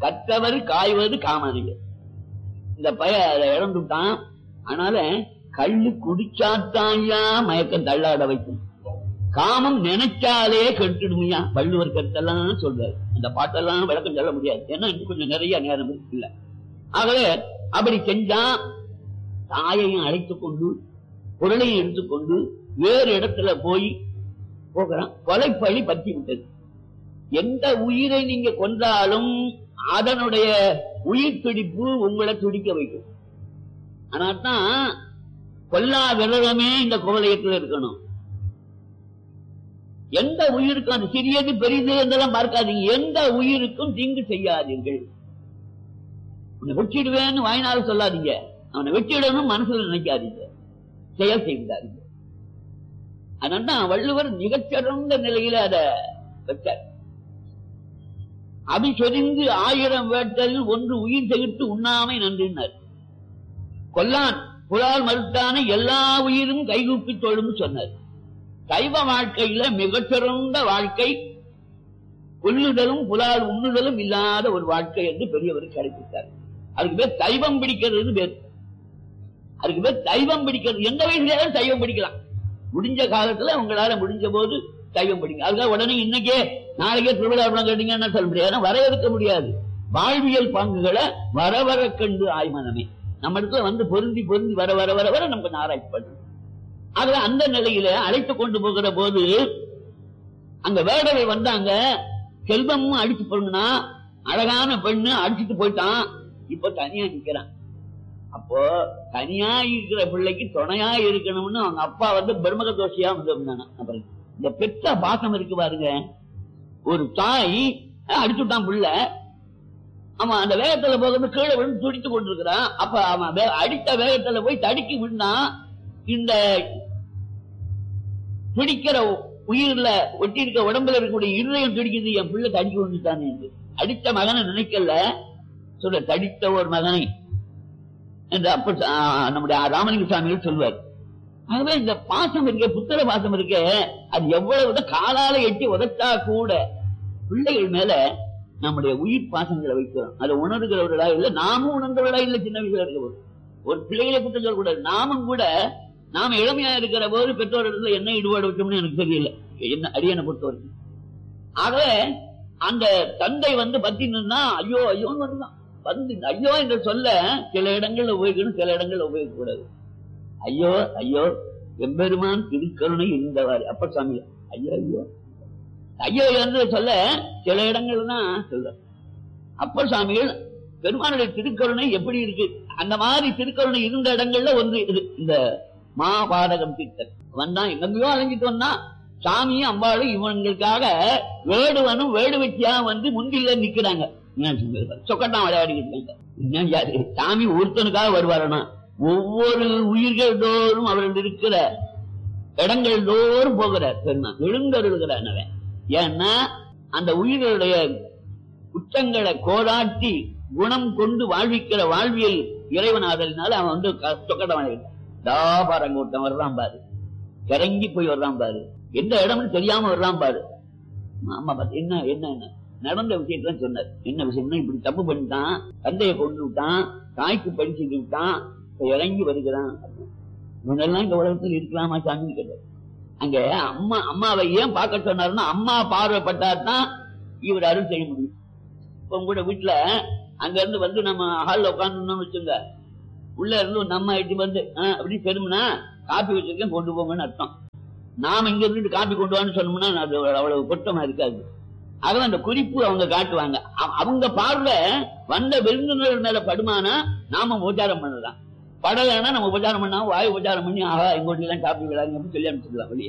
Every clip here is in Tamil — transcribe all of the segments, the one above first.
கற்றவர் காய்வது காமனிகள் இந்த பய அதை இழந்துட்டான் அதனால கள்ளு குடிச்சாத்தாயா மயக்கம் தள்ளாட வைக்கும் காமம் நினைச்சாலே கெட்டுடுமையா வள்ளுவர் கருத்தெல்லாம் சொல்றாரு அந்த பாட்டெல்லாம் விளக்கம் சொல்ல முடியாது ஏன்னா இன்னும் கொஞ்சம் நிறைய நேரம் இருக்கு இல்ல ஆகவே அப்படி செஞ்சா தாயையும் அழைத்துக் கொண்டு பொருளையும் எடுத்துக்கொண்டு வேறு இடத்துல போய் போகிறான் கொலைப்பழி பற்றி விட்டது எந்த உயிரை நீங்க கொன்றாலும் அதனுடைய உயிர் துடிப்பு உங்களை துடிக்க வைக்கும் ஆனாதான் கொல்லா விரதமே இந்த கோவலயத்தில் இருக்கணும் எந்த உயிருக்கும் அது சிறியது பெரியது என்றெல்லாம் பார்க்காதீங்க எந்த உயிருக்கும் தீங்கு செய்யாதீர்கள் உன்னை வெட்டிடுவேன்னு வாயினால் சொல்லாதீங்க அவனை வெட்டிடணும் மனசுல நினைக்காதீங்க செயல் செய்கிறாதீங்க அதனால்தான் வள்ளுவர் மிகச்சிறந்த நிலையில அதை வச்சார் அபி சொரிந்து ஆயிரம் வேட்டல் ஒன்று உயிர் செகிட்டு உண்ணாமை நன்றினார் கொல்லான் புலால் மறுத்தான எல்லா உயிரும் கைகூப்பி தொழும் சொன்னார் சைவ வாழ்க்கையில மிகச்சிறந்த வாழ்க்கை கொல்லுதலும் புலால் உண்ணுதலும் இல்லாத ஒரு வாழ்க்கை என்று பெரியவர் கற்பித்தார் அதுக்கு பேர் சைவம் பிடிக்கிறது பேர் அதுக்கு பேர் சைவம் பிடிக்கிறது எந்த வயசுல சைவம் பிடிக்கலாம் முடிஞ்ச காலத்துல உங்களால முடிஞ்ச போது சைவம் பிடிங்க அதுக்காக உடனே இன்னைக்கே நாளைக்கே திருவிழா கேட்டீங்கன்னா சொல்ல முடியாது வரையறுக்க முடியாது வாழ்வியல் பங்குகளை வர வர கண்டு ஆய்மனமே நம்ம இடத்துல வந்து பொருந்தி பொருந்தி வர வர வர வர நம்ம கொஞ்சம் ஆராய்ச்சி பண்ணணும் ஆகவே அந்த நிலையில அழைத்து கொண்டு போகிற போது அங்க வேடவை வந்தாங்க செல்வமும் அடிச்சு போனா அழகான பெண்ணு அடிச்சுட்டு போயிட்டான் இப்ப தனியா நிக்கிறான் அப்போ தனியா இருக்கிற பிள்ளைக்கு துணையா இருக்கணும்னு அவங்க அப்பா வந்து பிரம்மக தோஷியா வந்து இருந்தானா. அப்புறம் இந்த பெற்ற பாசம் இருக்கு பாருங்க ஒரு தாய் அஹ், அடிச்சுட்டான் புள்ள அவன் அந்த வேகத்துல போகும்போது கீழே விழுந்து துடித்து கொண்டிருக்கிறான் அப்ப அவன் வே- அடித்த வேகத்துல போய் தடுக்கி விழுந்தா இந்த துடிக்கிற உயிர்ல ஒட்டி இருக்க உடம்புல இருக்கக்கூடிய இருதயம் துடிக்குது என் பிள்ளை தடிக்க விழுந்துட்டானே என்று அடித்த மகனை நினைக்கல சொல்ற தடித்த ஒரு மகனை என்று அப்ப ஆ, நம்முடைய ராமலிங்க சுவாமிகள் சொல்வார் ஆகவே இந்த பாசம் இருக்க புத்திர பாசம் இருக்க அது எவ்வளவு காலால எட்டி உதச்சா கூட பிள்ளைகள் மேல நம்முடைய உயிர் பாசங்களை வைக்கிறோம் அதை உணர்கிறவர்களா இல்ல நாமும் உணர்ந்தவர்களா இல்ல சின்ன வயசுல இருக்க போது ஒரு பிள்ளைகளை குற்றம் சொல்லக்கூடாது நாமும் கூட நாம இளமையா இருக்கிற போது பெற்றோரிடத்துல என்ன ஈடுபாடு வச்சோம்னு எனக்கு தெரியல என்ன அரியணை பொறுத்த வரைக்கும் ஆகவே அந்த தந்தை வந்து பத்தினா ஐயோ ஐயோன்னு வந்துதான் வந்து இந்த ஐயோ என்று சொல்ல சில இடங்கள்ல உபயோகிக்கணும் சில இடங்கள்ல உபயோகிக்க கூடாது ஐயோ ஐயோ எம்பெருமான் திருக்கருணை இருந்தவாறு அப்ப சாமி ஐயோ ஐயோ ஐயோ என்று சொல்ல சில இடங்கள்ல தான் சொல்ற அப்பர் சாமிகள் பெருமானுடைய திருக்கருணை எப்படி இருக்கு அந்த மாதிரி திருக்கருணை இருந்த இடங்கள்ல ஒன்று இது இந்த மாபாடகம் தீர்த்தன் வந்தான் எங்கேயோ அலைஞ்சிட்டு வந்தான் சாமியும் அம்பாளும் இவங்களுக்காக வேடுவனும் வேடுவச்சியா வந்து முந்தில நிக்கிறாங்க சொக்கட்டான் விளையாடிக்கிட்டு இருக்காங்க என்ன யாரு? சாமி ஒருத்தனுக்காக வருவாரனா ஒவ்வொரு உயிர்கள் தோறும் அவர்கள் இருக்கிற இடங்கள் தோறும் போகிறார் பெருமான் எழுந்தருள்கிறான் அவன் ஏன்னா அந்த உயிர்களுடைய குற்றங்களை கோடாட்டி குணம் கொண்டு வாழ்விக்கிற வாழ்வியல் இறைவனாதலினால அவன் வந்து சொக்கடம் தாபாரங்கூட்டம் வர்றான் பாரு கிறங்கி போய் வர்றான் பாரு எந்த இடம்னு தெரியாம வர்றான் பாரு ஆமா பாத்து என்ன என்ன என்ன நடந்த விஷயத்தான் சொன்னார் என்ன விஷயம்னா இப்படி தப்பு பண்ணிட்டான் தந்தையை கொண்டு விட்டான் தாய்க்கு படிச்சு விட்டான் இப்ப இறங்கி வருகிறான் இவனெல்லாம் இந்த உலகத்தில் இருக்கலாமா சாமின்னு கேட்டார் அங்க அம்மா அம்மாவை ஏன் பார்க்க சொன்னாருன்னா அம்மா பார்வைப்பட்டாதான் இவர் அருள் செய்ய முடியும் இப்ப உங்க வீட்டுல அங்க இருந்து வந்து நம்ம ஹால்ல உட்காந்துன்னு வச்சுங்க உள்ள இருந்து ஒரு நம்ம இட்டு வந்து ஆஹ், அப்படி பெருமைனா காப்பி வச்சிருக்கேன் கொண்டு போங்கன்னு அர்த்தம் நாம இங்க இருந்துட்டு காப்பி கொண்டு வான்னு சொன்னோம்னா அது அவ்வளவு பொருத்தமா இருக்காது ஆகவே அந்த குறிப்பு அவங்க காட்டுவாங்க அவ- அவங்க பார்வை வந்த விருந்தினர் மேல படுமானா நாம உபச்சாரம் பண்ணலாம் படலைன்னா நம்ம உபச்சாரம் பண்ணா வாய் உபச்சாரம் பண்ணி ஆகா எங்கோட்டி எல்லாம் காப்பி விடாங்க அப்படின்னு சொல்லி அனுப்பிச்சிடலாம் வெளியே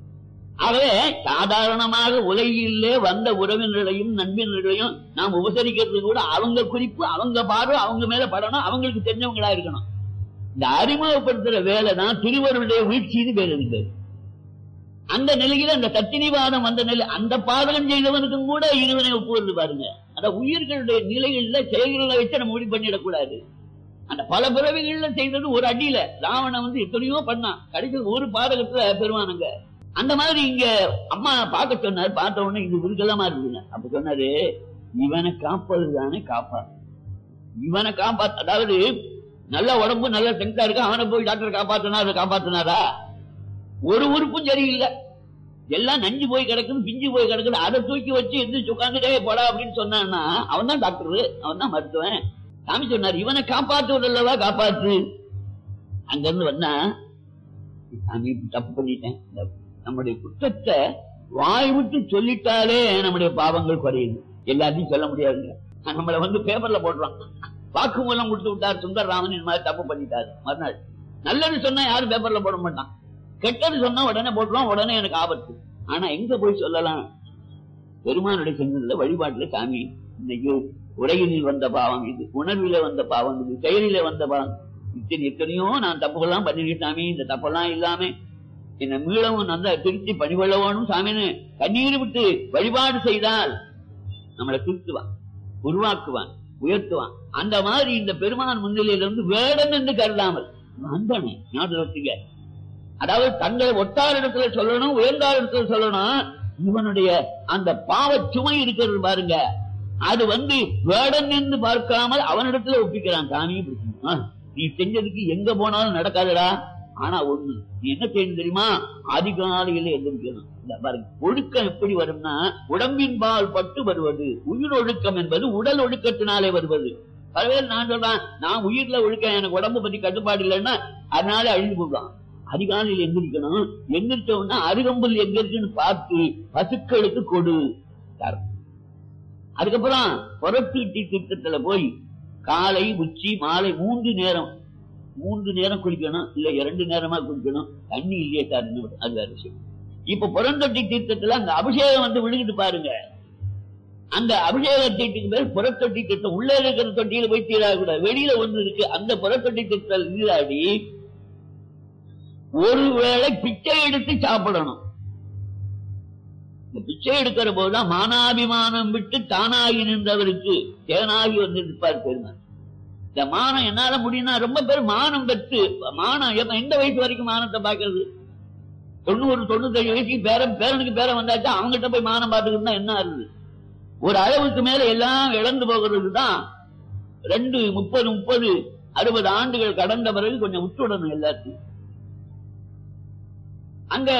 ஆகவே சாதாரணமாக உலகிலே வந்த உறவினர்களையும் நண்பினர்களையும் நாம் உபசரிக்கிறது கூட அவங்க குறிப்பு அவங்க பார்வை அவங்க மேல படணும் அவங்களுக்கு தெரிஞ்சவங்களா இருக்கணும் இந்த அறிமுகப்படுத்துற வேலை தான் திருவருடைய வீழ்ச்சின்னு பேர் இருந்தது அந்த நிலையில அந்த தத்தினிவாதம் வந்த நிலை அந்த பாதகம் செய்தவனுக்கும் கூட இருவனை ஒப்புவது பாருங்க அந்த உயிர்களுடைய நிலைகள்ல செயல்களை வச்சு நம்ம முடிவு பண்ணிடக்கூடாது அந்த பல பிறவிகள்ல செய்தது ஒரு அடியில ராவணன் வந்து எத்தனையோ பண்ணான் கடைசியில் ஒரு பாதகத்துல பெருமானுங்க அந்த மாதிரி இங்க அம்மா பார்க்க சொன்னார் பார்த்த உடனே இது விருக்கலமா இருக்குங்க அப்ப சொன்னாரு இவனை காப்பது தானே காப்பா இவனை காப்பாத்த அதாவது நல்ல உடம்பு நல்ல ஸ்ட்ரென்த்தா இருக்கு அவனை போய் டாக்டர் காப்பாத்தினாரு காப்பாத்தினாரா ஒரு உறுப்பும் சரியில்லை எல்லாம் நஞ்சு போய் கிடக்குது பிஞ்சு போய் கிடக்குது அதை தூக்கி வச்சு எந்திரிச்சு உட்காந்துட்டே போடா அப்படின்னு சொன்னான்னா அவன் தான் டாக்டர் அவன் தான் மருத்துவன் சாமி சொன்னார் இவனை காப்பாற்றுவதல்லவா காப்பாத்து அங்க இருந்து வந்தா சாமி தப்பு பண்ணிட்டேன் இந்த நம்முடைய குற்றத்தை வாய் விட்டு சொல்லிட்டாலே நம்முடைய பாவங்கள் குறையுது எல்லாத்தையும் சொல்ல முடியாதுங்க நம்மளை வந்து பேப்பர்ல போடுறான் வாக்குமூலம் கொடுத்து விட்டார் சுந்தரராமன் இந்த மாதிரி தப்பு பண்ணிட்டாரு மறுநாள் நல்லது சொன்னா யாரும் பேப்பர்ல போட மாட்டான் கெட்டது சொன்னா உடனே போட்டுருவான் உடனே எனக்கு ஆபத்து ஆனா எங்க போய் சொல்லலாம் பெருமானுடைய செஞ்சதுல வழிபாட்டுல சாமி இன்னைக்கு உரையினில் வந்த பாவம் இது உணர்வில வந்த பாவம் இது செயலில வந்த பாவம் இத்தனை எத்தனையோ நான் தப்புகள்லாம் பண்ணிருக்கேன் சாமி இந்த தப்பெல்லாம் இல்லாம என்னை மீளவும் நல்ல திருத்தி பணிவள்ளவனும் சாமின்னு கண்ணீர் விட்டு வழிபாடு செய்தால் நம்மளை திருத்துவான் உருவாக்குவான் உயர்த்துவான் அந்த மாதிரி இந்த பெருமான் முன்னிலையில இருந்து வேடம் என்று கருதாமல் அன்பனே ஞாபகம் வச்சுக்க அதாவது தங்களை ஒட்டார் இடத்துல சொல்லணும் உயர்ந்தார் இடத்துல சொல்லணும் இவனுடைய அந்த பாவ சுமை இருக்கிறது பாருங்க அது வந்து வேடன் என்று பார்க்காமல் அவனிடத்துல ஒப்பிக்கிறான் சாமி பிடிக்குமா நீ செஞ்சதுக்கு எங்க போனாலும் நடக்காதடா ஆனா ஒண்ணு நீ என்ன செய்யணும் தெரியுமா அதிகாலையில எந்திரிக்கணும் இந்த பாருங்க ஒழுக்கம் எப்படி வரும்னா உடம்பின் பால் பட்டு வருவது உயிர் ஒழுக்கம் என்பது உடல் ஒழுக்கத்தினாலே வருவது பலவேறு நான் சொல்றேன் நான் உயிர்ல ஒழுக்கம் எனக்கு உடம்பு பத்தி கட்டுப்பாடு இல்லைன்னா அதனால அழிந்து போடுவான் அதிகாலையில் எந்திரிக்கணும் எந்திரிச்சோம்னா அருகம்புல் எங்க இருக்குன்னு பார்த்து பசுக்களுக்கு கொடு தரணும். அதுக்கப்புறம் புறத்தீட்டி திட்டத்துல போய் காலை உச்சி மாலை மூன்று நேரம் மூன்று நேரம் குளிக்கணும் இல்ல இரண்டு நேரமா குளிக்கணும் தண்ணி இல்லையே சார் இன்னும் அது வேற விஷயம் இப்ப புறந்தொட்டி தீர்த்தத்துல அந்த அபிஷேகம் வந்து விழுகிட்டு பாருங்க அந்த அபிஷேக தீட்டுக்கு பேர் புறத்தொட்டி திட்டம் உள்ள இருக்கிற தொட்டியில போய் தீராக்கூடாது வெளியில ஒண்ணு இருக்கு அந்த புறத்தொட்டி திட்டத்தில் நீராடி ஒருவேளை பிச்சை எடுத்து சாப்பிடணும் இந்த பிச்சை எடுக்கிற போதுதான் மானாபிமானம் விட்டு தானாகி நின்றவருக்கு தேனாகி வந்து நிற்பார் பெருமாள் இந்த மானம் என்னால முடியும்னா ரொம்ப பேர் மானம் பெற்று மானம் எப்ப எந்த வயசு வரைக்கும் மானத்தை பாக்குறது தொண்ணூறு தொண்ணூத்தஞ்சு வயசுக்கு பேரன் பேரனுக்கு பேரன் வந்தாச்சா அவங்ககிட்ட போய் மானம் பார்த்துக்கிட்டு என்ன ஆகுது ஒரு அளவுக்கு மேல எல்லாம் இழந்து போகிறது தான் ரெண்டு முப்பது முப்பது அறுபது ஆண்டுகள் கடந்த பிறகு கொஞ்சம் விட்டுடணும் எல்லாத்தையும் அங்க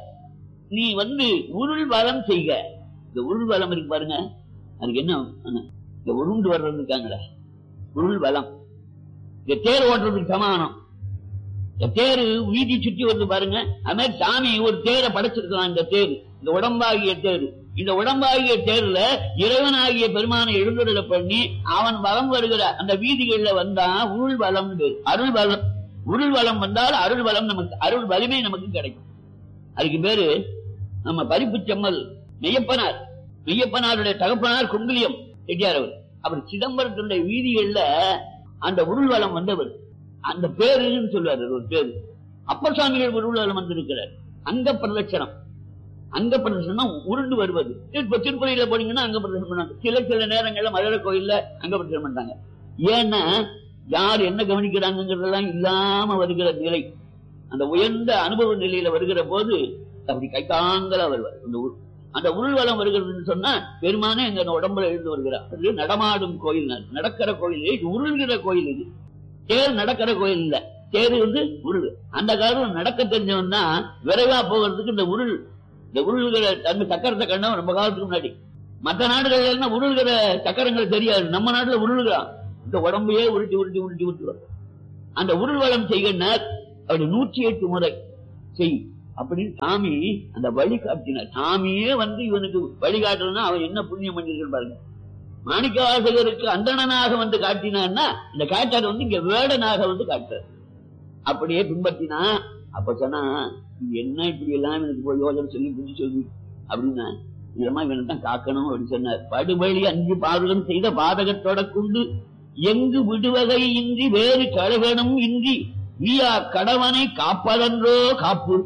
நீ வந்து உருள் வலம் செய்க இந்த உருள் வலம் இருக்கு பாருங்க அதுக்கு என்ன இந்த உருண்டு வர்றது இருக்காங்களே உருள் வலம் இந்த தேர் ஓட்டுறதுக்கு சமானம் இந்த தேரு வீதி சுற்றி வந்து பாருங்க அது மாதிரி சாமி ஒரு தேரை படைச்சிருக்கலாம் இந்த தேர் இந்த உடம்பாகிய தேர் இந்த உடம்பாகிய தேர்ல இறைவனாகிய பெருமானை எழுந்துருள பண்ணி அவன் வலம் வருகிற அந்த வீதிகள்ல வந்தா உருள் வலம் அருள் வலம் உருள் வலம் வந்தால் அருள் வலம் நமக்கு அருள் வலிமை நமக்கு கிடைக்கும் அதுக்கு பேரு நம்ம பரிப்பு செம்மல் மெய்யப்பனார் மெய்யப்பனாருடைய தகப்பனார் குங்குலியம் செட்டியார் அவர் அவர் சிதம்பரத்துடைய வீதிகள்ல அந்த உருள்வலம் வந்தவர் அந்த பேருன்னு சொல்லுவார் ஒரு பேரு அப்பசாமிகள் உருள்வலம் வந்திருக்கிறார் அங்க பிரதட்சணம் அங்க பிரதட்சணம் உருண்டு வருவது இப்ப திருப்பதியில போனீங்கன்னா அங்க பிரதட்சணம் பண்ணாங்க சில சில நேரங்கள்ல மதுரை கோயில்ல அங்க பிரதட்சணம் பண்றாங்க ஏன்னா யார் என்ன கவனிக்கிறாங்கிறதெல்லாம் இல்லாம வருகிற நிலை அந்த உயர்ந்த அனுபவ நிலையில வருகிற போது அப்படி கைத்தாங்கலா வருவார் அந்த உரு- அந்த உள்வலம் வருகிறதுன்னு சொன்னா பெருமானே எங்க உடம்புல எழுந்து வருகிறார் அது நடமாடும் கோயில் நடக்கிற கோயில் இது உருள்கிற கோயில் இது தேர் நடக்கிற கோயில் இல்ல தேர் வந்து உருள் அந்த காலத்துல நடக்க தெரிஞ்சவன் தான் விரைவா போகிறதுக்கு இந்த உருள் இந்த உருள்கிற அந்த சக்கரத்தை கண்டவன் ரொம்ப காலத்துக்கு முன்னாடி மற்ற நாடுகள்ல எல்லாம் உருள்கிற சக்கரங்கள் தெரியாது நம்ம நாட்டுல உருள்கிறான் இந்த உடம்பையே உருட்டி உருட்டி உருட்டி உருட்டி வரும் அந்த உருள்வலம் செய்கின்றார் அப்படி நூற்றி எட்டு முறை செய் அப்படின்னு சாமி அந்த வழி காட்டினார் சாமியே வந்து இவனுக்கு வழிகாட்டணும்னா அவன் என்ன புண்ணியம் பண்ணிருக்கான் பாருங்க மாணிக்கவாசகருக்கு அந்தணனாக வந்து காட்டினான்னா இந்த காட்டார் வந்து இங்க வேடனாக வந்து காட்டார் அப்படியே பின்பற்றினா அப்ப சொன்னா "நீ என்ன இப்படி எல்லாம் எனக்கு போய் யோசனை சொல்லி புத்தி சொல்லி அப்படின்னா இதமா இவனை தான் காக்கணும் அப்படின்னு சொன்னார் படுவழி அஞ்சு பாதகம் செய்த பாதகத்தோட கொண்டு எங்கு விடுவகை இன்றி வேறு கழகனும் இன்றி வீயா கடவனை காப்பதன்றோ காப்பு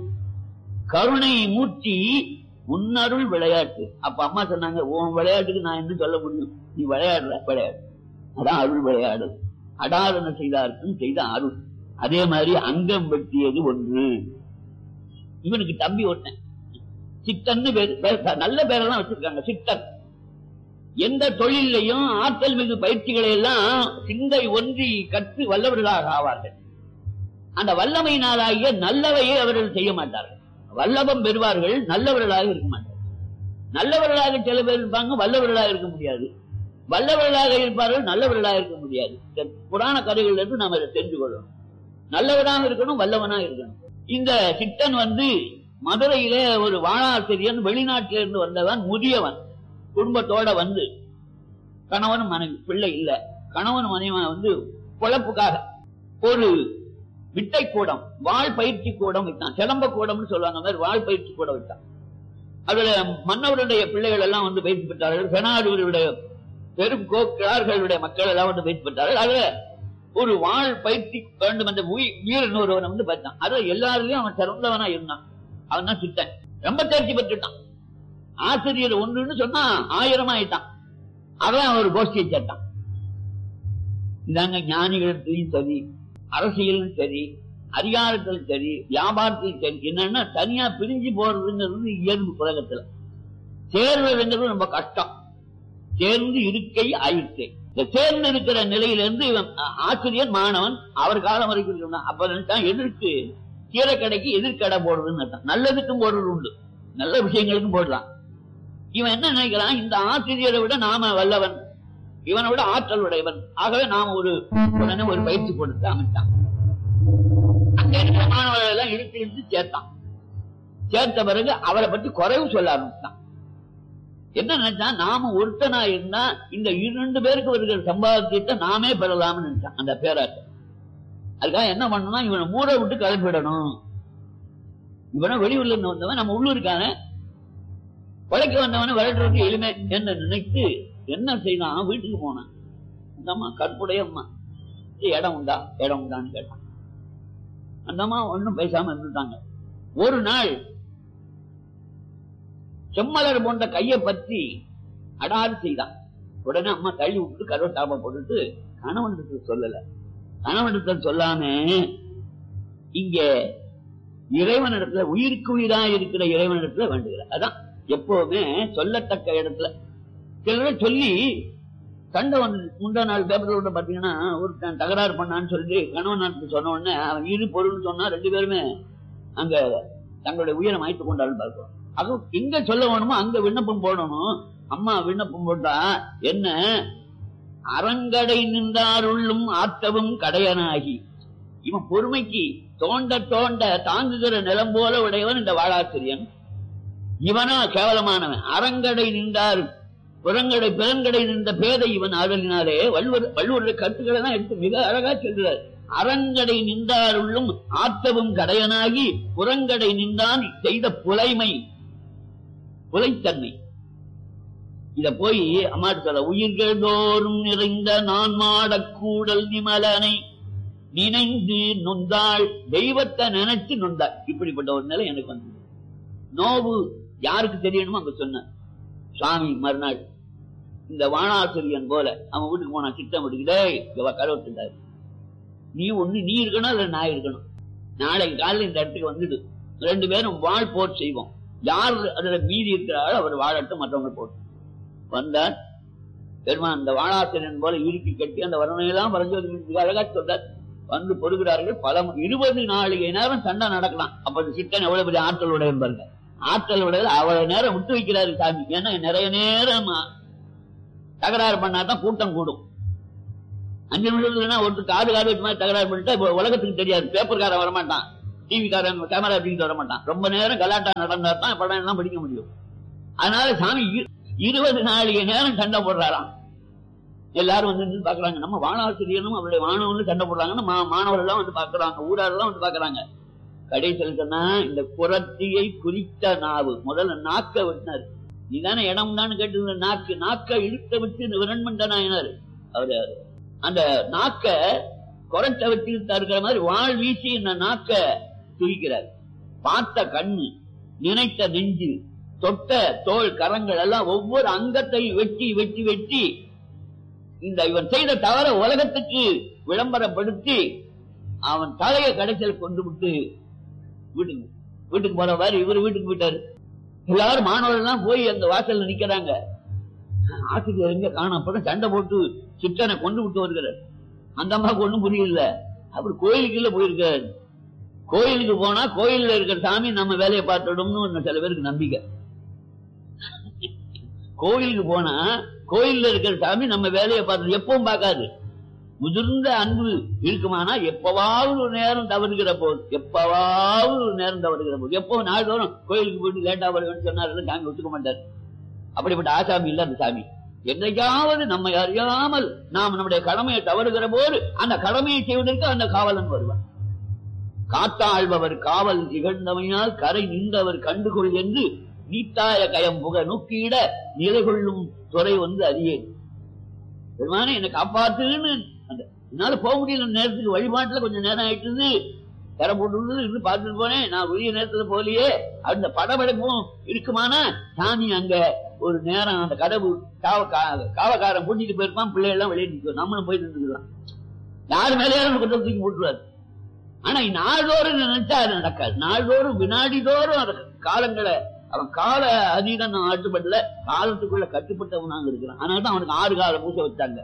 கருணை மூர்த்தி உன்னருள் விளையாட்டு அப்ப அம்மா சொன்னாங்க உன் விளையாட்டுக்கு நான் என்ன சொல்ல முடியும் நீ விளையாடுற விளையாடு அதான் அருள் விளையாடு அடாதன செய்தார்க்கும் செய்த அருள் அதே மாதிரி அங்கம் வெட்டியது ஒன்று இவனுக்கு தம்பி ஒண்ணு சித்தன்னு பேரு பேர் நல்ல பேரெல்லாம் வச்சிருக்காங்க சித்தன் எந்த தொழிலையும் ஆற்றல் மிகு பயிற்சிகளை எல்லாம் சிந்தை ஒன்றி கற்று வல்லவர்களாக ஆவார்கள் அந்த வல்லமையினாலாகிய நல்லவையை அவர்கள் செய்ய மாட்டார்கள் வல்லபம் பெறுவார்கள் நல்லவர்களாக இருக்க மாட்டார்கள் நல்லவர்களாக சில பேர் இருப்பாங்க வல்லவர்களாக இருக்க முடியாது வல்லவர்களாக இருப்பார்கள் நல்லவர்களாக இருக்க முடியாது இந்த புராண கதைகள் இருந்து நாம் அதை தெரிந்து கொள்ளணும் நல்லவனாக இருக்கணும் வல்லவனாக இருக்கணும் இந்த சித்தன் வந்து மதுரையிலே ஒரு வாழாசிரியன் வெளிநாட்டில இருந்து வந்தவன் முதியவன் குடும்பத்தோட வந்து கணவன் மனைவி பிள்ளை இல்ல கணவன் மனைவி வந்து பொழப்புக்காக ஒரு விட்டை கூடம் வாழ் பயிற்சி கூடம் விட்டான் சிலம்ப கூடம்னு சொல்லுவாங்க அந்த மாதிரி வாழ் பயிற்சி கூடம் விட்டான் அதுல மன்னவருடைய பிள்ளைகள் எல்லாம் வந்து பயிற்சி பெற்றார்கள் பெனாடுவருடைய பெரும் கோக்கிழார்களுடைய மக்கள் எல்லாம் வந்து பயிற்சி பெற்றார்கள் அதுல ஒரு வாழ் பயிற்சி வேண்டும் என்ற வீ- வீரன் ஒருவனை வந்து பார்த்தான் அதுல எல்லாருலயும் அவன் சிறந்தவனா இருந்தான் அவன் தான் சித்தன் ரொம்ப தேர்ச்சி பெற்றுட்டான் ஆசிரியர் ஒன்றுன்னு சொன்னா ஆயிரம் ஆயிட்டான் அவன் ஒரு கோஷ்டியை சேர்த்தான் இதாங்க ஞானிகளுக்கும் சரி அரசியலும் சரி அதிகாரத்திலும் சரி வியாபாரத்திலும் சரி என்னன்னா தனியா பிரிஞ்சு போறதுங்கிறது இயல்பு உலகத்துல சேர்வதுங்கிறது ரொம்ப கஷ்டம் சேர்ந்து இருக்கை ஆயிற்றை இந்த சேர்ந்து இருக்கிற நிலையிலிருந்து இவன் ஆ- ஆசிரியர் மாணவன் அவர் காலம் வரைக்கும் இருந்தான் அப்ப நினைச்சான் எதிர்க்கு கீரை கடைக்கு எதிர்கடை போடுறதுன்னு நினைச்சான். நல்லதுக்கும் போடுறது உண்டு நல்ல விஷயங்களுக்கும் போடலாம் இவன் என்ன நினைக்கிறான் இந்த ஆசிரியரை விட நாம வல்லவன் இவனை விட ஆற்றல் உடையவன் ஆகவே நாம ஒரு உடனே ஒரு பயிற்சி கொடுத்து அமைச்சான் அங்க இருக்கிற மாணவர்கள் எல்லாம் இழுத்து இழுத்து சேர்த்தான் சேர்த்த பிறகு அவரை பற்றி குறைவு சொல்ல ஆரம்பிச்சான் என்ன நினைச்சா நாம ஒருத்தனா இருந்தா இந்த இரண்டு பேருக்கு வருகிற சம்பாத்தியத்தை நாமே பெறலாம்னு நினைச்சான் அந்த பேராட்டம் அதுக்காக என்ன பண்ணணும் இவனை மூட விட்டு கிளப்பிடணும் இவனை வெளியூர்ல இருந்து வந்தவன் நம்ம உள்ளூருக்கான உழைக்க வந்தவனை விரட்டுறது எளிமை என்று நினைத்து என்ன செய்தான் வீட்டுக்கு போனான் அந்த அம்மா கற்புடைய அம்மா "ஏய், இடம் உண்டா இடம் உண்டான்னு கேட்டான் அந்த அம்மா ஒண்ணும் பேசாம இருந்துட்டாங்க ஒரு நாள் செம்மலர் போன்ற கையை பற்றி அடாது செய்தான் உடனே அம்மா தள்ளி விட்டு கருவ தாப போட்டுட்டு கணவனுக்கு சொல்லல கணவனுக்கு சொல்லாம இங்க இறைவனிடத்துல உயிருக்கு உயிரா இருக்கிற இறைவனிடத்துல வேண்டுகிறார் அதான் எப்பவுமே சொல்லத்தக்க இடத்துல சிலர் சொல்லி சண்டை வந்து முந்தா நாள் பேப்பர்ல பாத்தீங்கன்னா ஒருத்தன் தகராறு பண்ணான்னு சொல்லிட்டு கணவன் நாட்டுக்கு சொன்ன உடனே அவன் இரு பொருள்னு சொன்னா ரெண்டு பேருமே அங்க தங்களுடைய உயிரை மாய்த்து கொண்டாலும் பார்க்கிறோம் அதுவும் எங்க சொல்ல வேணுமோ அங்க விண்ணப்பம் போடணும் அம்மா விண்ணப்பம் போட்டா என்ன அரங்கடை நின்றாருள்ளும் ஆத்தவும் கடையனாகி இவன் பொறுமைக்கு தோண்ட தோண்ட தாங்குகிற நிலம் போல உடையவன் இந்த வாழாசிரியன் இவனா கேவலமானவன் அரங்கடை நின்றார் புறங்கடை பிறங்கடை நின்ற பேதை இவன் ஆதலினாலே வள்ளுவர் வள்ளுவருடைய கருத்துக்களை தான் எடுத்து மிக அழகா சொல்கிறார் அரங்கடை நின்றாருள்ளும் ஆத்தவும் கடையனாகி புறங்கடை நின்றான் செய்த புலைமை புலைத்தன்மை இத போய் அம்மாட்டு சொல்ல உயிர்கள் தோறும் நிறைந்த நான் மாடக்கூடல் நிமலனை நினைந்து நொந்தாள் தெய்வத்தை நினைச்சு நொந்தாள் இப்படிப்பட்ட ஒரு நிலை எனக்கு வந்தது நோவு யாருக்கு தெரியணுமோ அங்க சொன்ன சுவாமி மறுநாள் இந்த வானாசிரியன் போல அவன் வீட்டுக்கு போனா சித்தம் விட்டுக்கிட்டே இவ கலவட்டுட்டாரு நீ ஒண்ணு நீ இருக்கணும் இல்ல நான் இருக்கணும் நாளைக்கு காலையில இந்த இடத்துக்கு வந்துடு ரெண்டு பேரும் வாழ் போர் செய்வோம் யார் அதுல மீதி இருக்கிறாரோ அவர் வாழட்டும் மற்றவங்க போட்டு வந்தார் பெருமான் அந்த வாழாசிரியன் போல இறுக்கி கட்டி அந்த வர்ணனையெல்லாம் வரைஞ்சு அழகா சொல்றார் வந்து பொறுகிறார்கள் பல மு- இருபது நாளிகை நேரம் சண்டை நடக்கலாம் அப்ப அந்த சித்தன் எவ்வளவு பெரிய ஆற்றல் உடையவன் பாருங்க ஆற்றல் உடையது அவ்வளவு நேரம் விட்டு வைக்கிறாரு சாமி ஏன்னா நிறைய நேரம் தகராறு பண்ணாதான் கூட்டம் கூடும் அஞ்சு நிமிஷத்துலனா ஒருத்தர் காது காது வச்ச மாதிரி தகராறு பண்ணிட்டா இப்ப உலகத்துக்கு தெரியாது பேப்பர்காரன் வரமாட்டான் டிவி காரன் கேமரா அப்படிங்கிட்டு வரமாட்டான் ரொம்ப நேரம் கலாட்டா நடந்தா தான் படம் எல்லாம் படிக்க முடியும் அதனால சாமி இரு- இருபது நாளிகை நேரம் சண்டை போடுறாராம் எல்லாரும் வந்து நின்னு பாக்குறாங்க நம்ம வானாசிரியனும் அவருடைய வானவன்னு சண்டை போடுறாங்கன்னு மா- மாணவர்கள் எல்லாம் வந்து பாக்குறாங்க ஊராரெல்லாம் வந்து பாக்குறாங்க கடைசியில் சொன்னா இந்த புறத்தியை குறித்த நாவு முதல்ல நாக்க விட்டாரு நீதானே இடம் தான் கேட்டு நாக்கு நாக்க இழுத்த விட்டு விரண்மண்ட நாயனார் அவரு அந்த நாக்க குறைச்ச வச்சு இருக்கிற மாதிரி வாழ் வீசி இந்த நாக்க துதிக்கிறார் பார்த்த கண்ணு நினைத்த நெஞ்சு தொட்ட தோல் கரங்கள் எல்லாம் ஒவ்வொரு அங்கத்தையும் வெட்டி வெட்டி வெட்டி இந்த இவன் செய்த தவற உலகத்துக்கு விளம்பரப்படுத்தி அவன் தலையை கடைசியில் கொண்டு விட்டு வீட்டுக்கு வீட்டுக்கு போற மாதிரி இவர் வீட்டுக்கு போயிட்டாரு எல்லாரும் மாணவர்கள் எல்லாம் போய் அந்த வாசல்ல நிக்கிறாங்க ஆசிரியர் எங்க காணும் அப்பதான் சண்டை போட்டு சித்தனை கொண்டு விட்டு வருகிறார் அந்த அம்மாவுக்கு ஒண்ணும் புரியல அவர் கோயிலுக்குள்ள போயிருக்காரு கோயிலுக்கு போனா கோயில்ல இருக்கிற சாமி நம்ம வேலையை பார்த்துடும்னு ஒரு சில பேருக்கு நம்பிக்கை கோயிலுக்கு போனா கோயில்ல இருக்கிற சாமி நம்ம வேலையை பார்த்து எப்பவும் பார்க்காது முதிர்ந்த அன்பு இருக்குமானா எப்பவாவது ஒரு நேரம் தவறுகிற போது எப்பவாவது ஒரு நேரம் தவறுகிற போது எப்போ நாள்தோறும் கோயிலுக்கு போயிட்டு லேட்டா வருவேன்னு சொன்னாரு சாமி ஒத்துக்க மாட்டார் அப்படிப்பட்ட ஆசாமி இல்ல அந்த சாமி என்னைக்காவது நம்மை அறியாமல் நாம் நம்முடைய கடமையை தவறுகிற போது அந்த கடமையை செய்வதற்கு அந்த காவலன் வருவான் காத்தாழ்பவர் காவல் திகழ்ந்தமையால் கரை நின்றவர் கண்டுகொள் என்று நீத்தாய கயம் புக நோக்கியிட நிலை கொள்ளும் துறை வந்து அறியேன் பெருமானே என்னை காப்பாத்துன்னு அந்த என்னால போக முடியல இந்த நேரத்துக்கு வழிபாட்டுல கொஞ்சம் நேரம் ஆயிட்டுது கரை போட்டு இருந்து பார்த்துட்டு போனேன் நான் உரிய நேரத்துல போகலையே அந்த படபடப்பும் இருக்குமானா சாமி அங்க ஒரு நேரம் அந்த கதவு காவ கா- காவக்காரன் பூட்டிட்டு போயிருப்பான் பிள்ளை எல்லாம் வெளியே நிற்கும் நம்மளும் போயிட்டு இருந்துக்கலாம் யாரு மேலேயாரும் கொஞ்சம் தூக்கி போட்டுருவாரு ஆனா நாள்தோறும் நினைச்சா அது நடக்காது நாள்தோறும் வினாடி தோறும் அந்த காலங்களை அவன் கால அதீதம் நான் ஆட்டுப்படல காலத்துக்குள்ள கட்டுப்பட்டவனாக இருக்கிறான் அதனால தான் அவனுக்கு ஆறு கால பூசை வச்சாங்க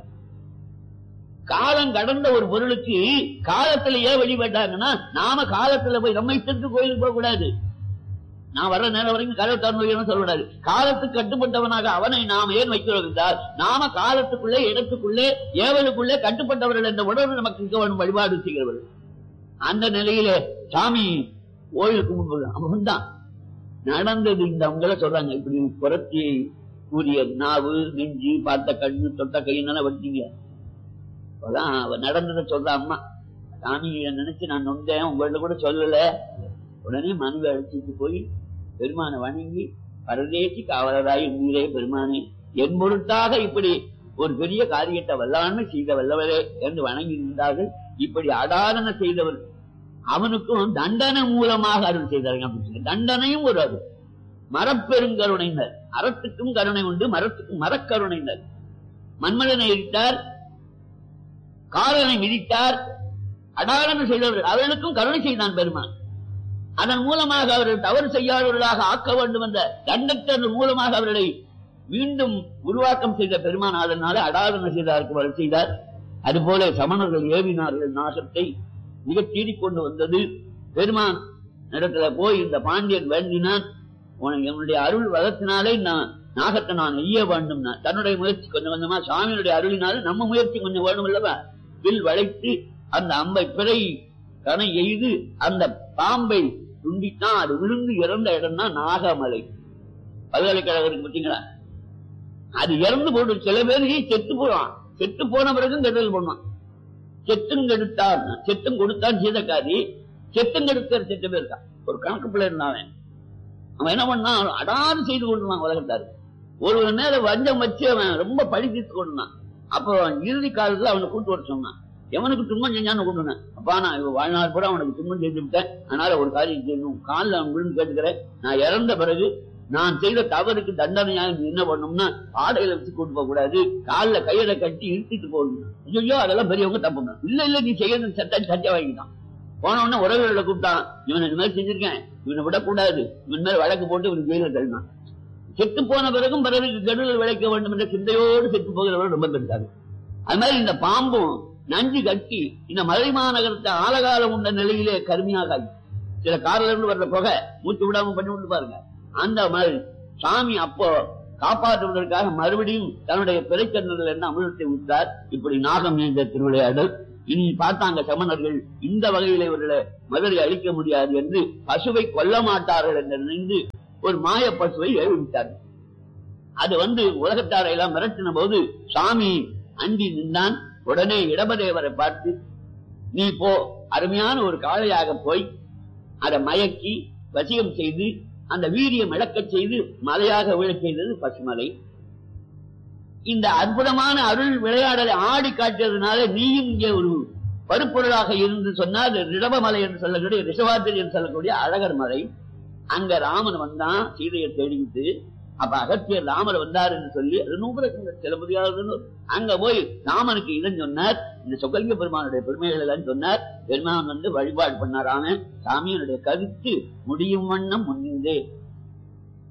காலம் கடந்த ஒரு பொருளுக்கு காலத்துல ஏன் வழிபட்டாங்கன்னா நாம காலத்துல போய் நம்ம இஷ்டத்துக்கு கோயிலுக்கு போக கூடாது நான் வர்ற நேரம் வரைக்கும் கதவை திறந்து வைக்கணும்னு சொல்லக்கூடாது காலத்துக்கு கட்டுப்பட்டவனாக அவனை நாம் ஏன் வைக்கிறோம் என்றால் நாம காலத்துக்குள்ளே இடத்துக்குள்ளே ஏவலுக்குள்ளே கட்டுப்பட்டவர்கள் என்ற உணர்வு நமக்கு இருக்க வேண்டும் வழிபாடு செய்கிறவர்கள் அந்த நிலையிலே சாமி கோயிலுக்கு முன்பு அவன் தான் நடந்தது இந்த அவங்கள சொல்றாங்க இப்படி புரட்சி கூறிய நாவு நெஞ்சு பார்த்த கண்ணு தொட்ட கையினால வட்டீங்க அப்பதான் அவ நடந்ததை சொல்ற அம்மா சாமி நினைச்சு நான் நொந்தேன் உங்கள்ட்ட கூட சொல்லல உடனே மனுவை அழைச்சிட்டு போய் பெருமானை வணங்கி பரதேசி காவலராய் உயிரே பெருமானே என் பொருட்டாக இப்படி ஒரு பெரிய காரியத்தை வல்லாண்மை செய்த வல்லவரே என்று வணங்கி நின்றார்கள் இப்படி அடாரண செய்தவர் அவனுக்கும் தண்டனை மூலமாக அருள் செய்தார்கள் அப்படின்னு சொல்லி. தண்டனையும் ஒரு அருள் மரப்பெருங்கருணைனர் அறத்துக்கும் கருணை உண்டு மரத்துக்கும் மரக்கருணைனர் மன்மதனை எரித்தார் காலனை மிதித்தார் அடாரணம் செய்தவர்கள் அவர்களுக்கும் கருணை செய்தான் பெருமான் அதன் மூலமாக அவர்கள் தவறு செய்யாதவர்களாக ஆக்க வேண்டும் என்ற தண்டத்தின் மூலமாக அவர்களை மீண்டும் உருவாக்கம் செய்த பெருமான் அதனால அடாரணம் செய்தாருக்கு வழி செய்தார் அதுபோல சமணர்கள் ஏவினார்கள் நாசத்தை மிக கொண்டு வந்தது பெருமான் இடத்துல போய் இந்த பாண்டியன் வேண்டினான் உனக்கு என்னுடைய அருள் வளர்த்தினாலே நான் நாகத்தை நான் நெய்ய வேண்டும் தன்னுடைய முயற்சி கொஞ்சம் கொஞ்சமா சாமியினுடைய அருளினால நம்ம முயற்சி கொஞ்சம் வேணும் அல்லவா வில் வளைத்து அந்த அம்பை பிறை கனை எய்து அந்த பாம்பை துண்டித்தான் அது விழுந்து இறந்த இடம் தான் நாகமலை பல்கலைக்கழகத்துக்கு பார்த்தீங்களா அது இறந்து போட்டு சில பேர் செத்து போவான் செத்து போன பிறகும் கெடுதல் பண்ணுவான் செத்தும் கெடுத்தான் செத்தும் கொடுத்தான் சீதக்காரி செத்தும் கெடுக்கிற செத்து பேர் இருக்கான் ஒரு கணக்கு பிள்ளை இருந்தான் அவன் என்ன பண்ணான் அடாது செய்து கொண்டுனான் உலகத்தாரு ஒரு நேரம் வஞ்சம் வச்சு அவன் ரொம்ப பழி தீர்த்து கொண்டான் அப்போ இறுதி காலத்துல அவனை கூட்டு வர சொன்னான் எவனுக்கு துன்பம் செஞ்சான்னு கொண்டுனேன் அப்பா நான் இவன் வாழ்நாள் கூட அவனுக்கு துன்பம் செஞ்சு விட்டேன் அதனால ஒரு காரியம் செய்யணும் காலில் அவன் விழுந்து கேட்டுக்கிறேன் நான் இறந்த பிறகு நான் செய்த தவறுக்கு தண்டனையாக நீ என்ன பண்ணணும்னா ஆடையில வச்சு கூட்டு போக கூடாது காலில் கையில கட்டி இழுத்துட்டு போகணும் ஐயோ அதெல்லாம் பெரியவங்க தப்புங்க இல்ல இல்ல நீ செய்யறது சட்டம் சட்டை வாங்கிட்டான் போன உடனே உறவுகளை கூப்பிட்டான் இவன் இந்த மாதிரி செஞ்சிருக்கேன் இவனை விடக்கூடாது இவன் மேல வழக்கு போட்டு இவனுக்கு ஜெயில தள்ளினான் செத்து போன பிறகும் பிறருக்கு கெடுதல் விளைக்க வேண்டும் என்ற சிந்தையோடு செத்து போகிறவர்கள் ரொம்ப பெருசாரு அது மாதிரி இந்த பாம்பும் நஞ்சு கட்டி இந்த மதுரை மாநகரத்தை ஆலகாலம் உண்ட நிலையிலே கருமையாக ஆகி. சில காரில் இருந்து வர்ற புகை மூச்சு விடாம பண்ணி விட்டு பாருங்க அந்த மாதிரி சாமி அப்போ காப்பாற்றுவதற்காக மறுபடியும் தன்னுடைய பிறைக்கண்ணர்கள் என்ன அமிர்தத்தை விட்டார் இப்படி நாகம் என்ற திருவிளையாடல் இனி பார்த்தாங்க சமணர்கள் இந்த வகையில இவர்களை மதுரை அழிக்க முடியாது என்று பசுவை கொல்ல மாட்டார்கள் என்று நினைந்து ஒரு மாய பசுவை எழுவிட்டார்கள் அது வந்து உலகத்தாரை எல்லாம் மிரட்டின போது சாமி அண்டி நின்றான் உடனே இடபதேவரை பார்த்து நீ போ அருமையான ஒரு காளையாக போய் அதை மயக்கி வசியம் செய்து அந்த வீரியம் இழக்கச் செய்து மலையாக விழச் செய்தது பசுமலை இந்த அற்புதமான அருள் விளையாடலை ஆடி காட்டியதுனால நீயும் இங்கே ஒரு பருப்பொருளாக இருந்து சொன்னால் ரிடபமலை என்று சொல்லக்கூடிய ரிஷவாத்திரி என்று சொல்லக்கூடிய அழகர் மலை அங்க ராமன் வந்தான் சீதையை தேடிக்கிட்டு அப்ப அகத்தியர் ராமர் வந்தார் என்று சொல்லி அது நூபுரங்க சில முடியாதுன்னு அங்க போய் ராமனுக்கு இதன் சொன்னார் இந்த சொக்கலிங்க பெருமானுடைய பெருமைகள் எல்லாம் சொன்னார் பெருமான் வந்து வழிபாடு பண்ணாராம சாமியனுடைய கருத்து முடியும் வண்ணம் முன்னே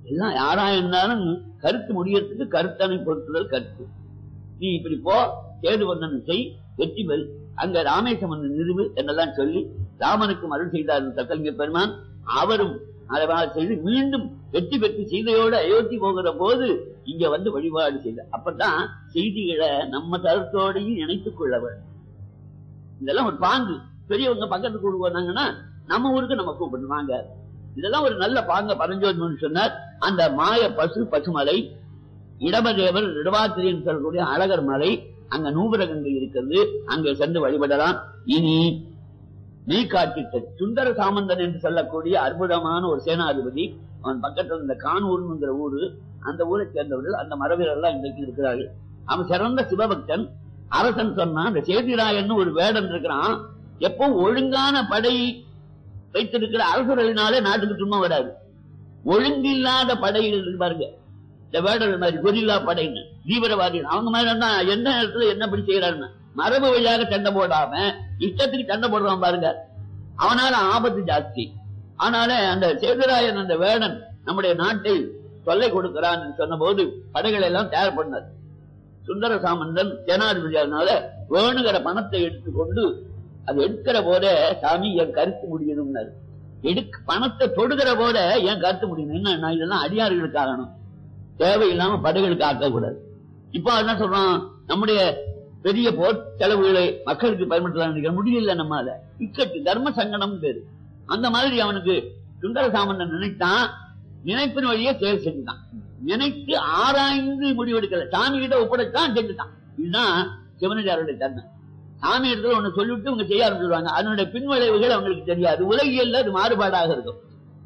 எல்லாம் யாரா இருந்தாலும் கருத்து முடியறதுக்கு கருத்தனை பொறுத்துதல் கருத்து நீ இப்படி போ சேது வந்தன் செய் வெற்றி பெல் அங்க ராமேசம் நிறுவு என்றெல்லாம் சொல்லி ராமனுக்கு அருள் செய்தார் தக்கலிங்க பெருமான் அவரும் அதை செய்து மீண்டும் வெற்றி பெற்று சீதையோடு அயோத்தி போகிற போது இங்க வந்து வழிபாடு செய்தார் அப்பதான் செய்திகளை நம்ம தரத்தோடையும் இணைத்துக் கொள்ள வேண்டும் இதெல்லாம் ஒரு பாங்கு பெரியவங்க பக்கத்துக்கு கூடு போனாங்கன்னா நம்ம ஊருக்கு நம்ம கூப்பிடுவாங்க இதெல்லாம் ஒரு நல்ல பாங்க பரஞ்சோதிமன் சொன்னார் அந்த மாய பசு பசுமலை இடமதேவர் இடவாத்திரியன் சொல்லக்கூடிய அழகர் மலை அங்க நூபரகங்கை இருக்கிறது அங்கே சென்று வழிபடலாம் இனி நீ காட்டிட்ட சுந்தர சாமந்தன் என்று சொல்லக்கூடிய அற்புதமான ஒரு சேனாதிபதி அவன் பக்கத்துல இந்த கானூர்ங்கிற ஊரு அந்த ஊரை சேர்ந்தவர்கள் அந்த மரபினர் எல்லாம் இன்றைக்கு இருக்கிறார்கள் அவன் சிறந்த சிவபக்தன் அரசன் சொன்னான் அந்த சேதிராயன் ஒரு வேடன் இருக்கிறான் எப்போ ஒழுங்கான படை வைத்திருக்கிற அரசர்களினாலே நாட்டுக்கு சும்மா வராது ஒழுங்கில்லாத படைகள் இருக்கு பாருங்க இந்த வேடர் மாதிரி கொரில்லா படைன்னு தீவிரவாதிகள் அவங்க மாதிரி இருந்தா எந்த நேரத்துல என்ன இப்படி செய்யறாருன்னு மரபு வழியாக சண்டை போடாம இஷ்டத்துக்கு சண்டை போடுறான் பாருங்க அவனால ஆபத்து ஜாஸ்தி ஆனால அந்த சேதுராயன் அந்த வேடன் நம்முடைய நாட்டை தொல்லை கொடுக்கிறான் சொன்ன போது படைகளை எல்லாம் தயார் பண்ணார் சுந்தர சாமந்தன் ஜனாதிபதியானால வேணுங்கிற பணத்தை எடுத்துக்கொண்டு அது எடுக்கிற போத சாமி என் கருத்து முடியணும்னாரு எடுக்க பணத்தை தொடுகிற போத என் கருத்து முடியணும் என்ன நான் இதெல்லாம் அடியார்களுக்கு ஆகணும் தேவையில்லாம படைகளுக்கு ஆக்கக்கூடாது இப்போ என்ன சொல்றான் நம்முடைய பெரிய போர் செலவுகளை மக்களுக்கு பயன்படுத்தலாம் நினைக்கிற முடியல நம்ம அதை இக்கட்டு தர்ம சங்கடம் பேரு அந்த மாதிரி அவனுக்கு சுந்தர சாமந்தன் நினைத்தான் நினைப்பின் வழியே செயல் செஞ்சுட்டான் நினைத்து ஆராய்ந்து முடிவெடுக்கல சாமி கிட்ட ஒப்படைத்தான் செஞ்சுட்டான் இதுதான் சிவனடியாருடைய தன்மை சாமி இடத்துல ஒண்ணு சொல்லிவிட்டு இவங்க செய்ய ஆரம்பிச்சிருவாங்க அதனுடைய பின்விளைவுகள் அவங்களுக்கு தெரியாது உலகியல்ல அது மாறுபாடாக இருக்கும்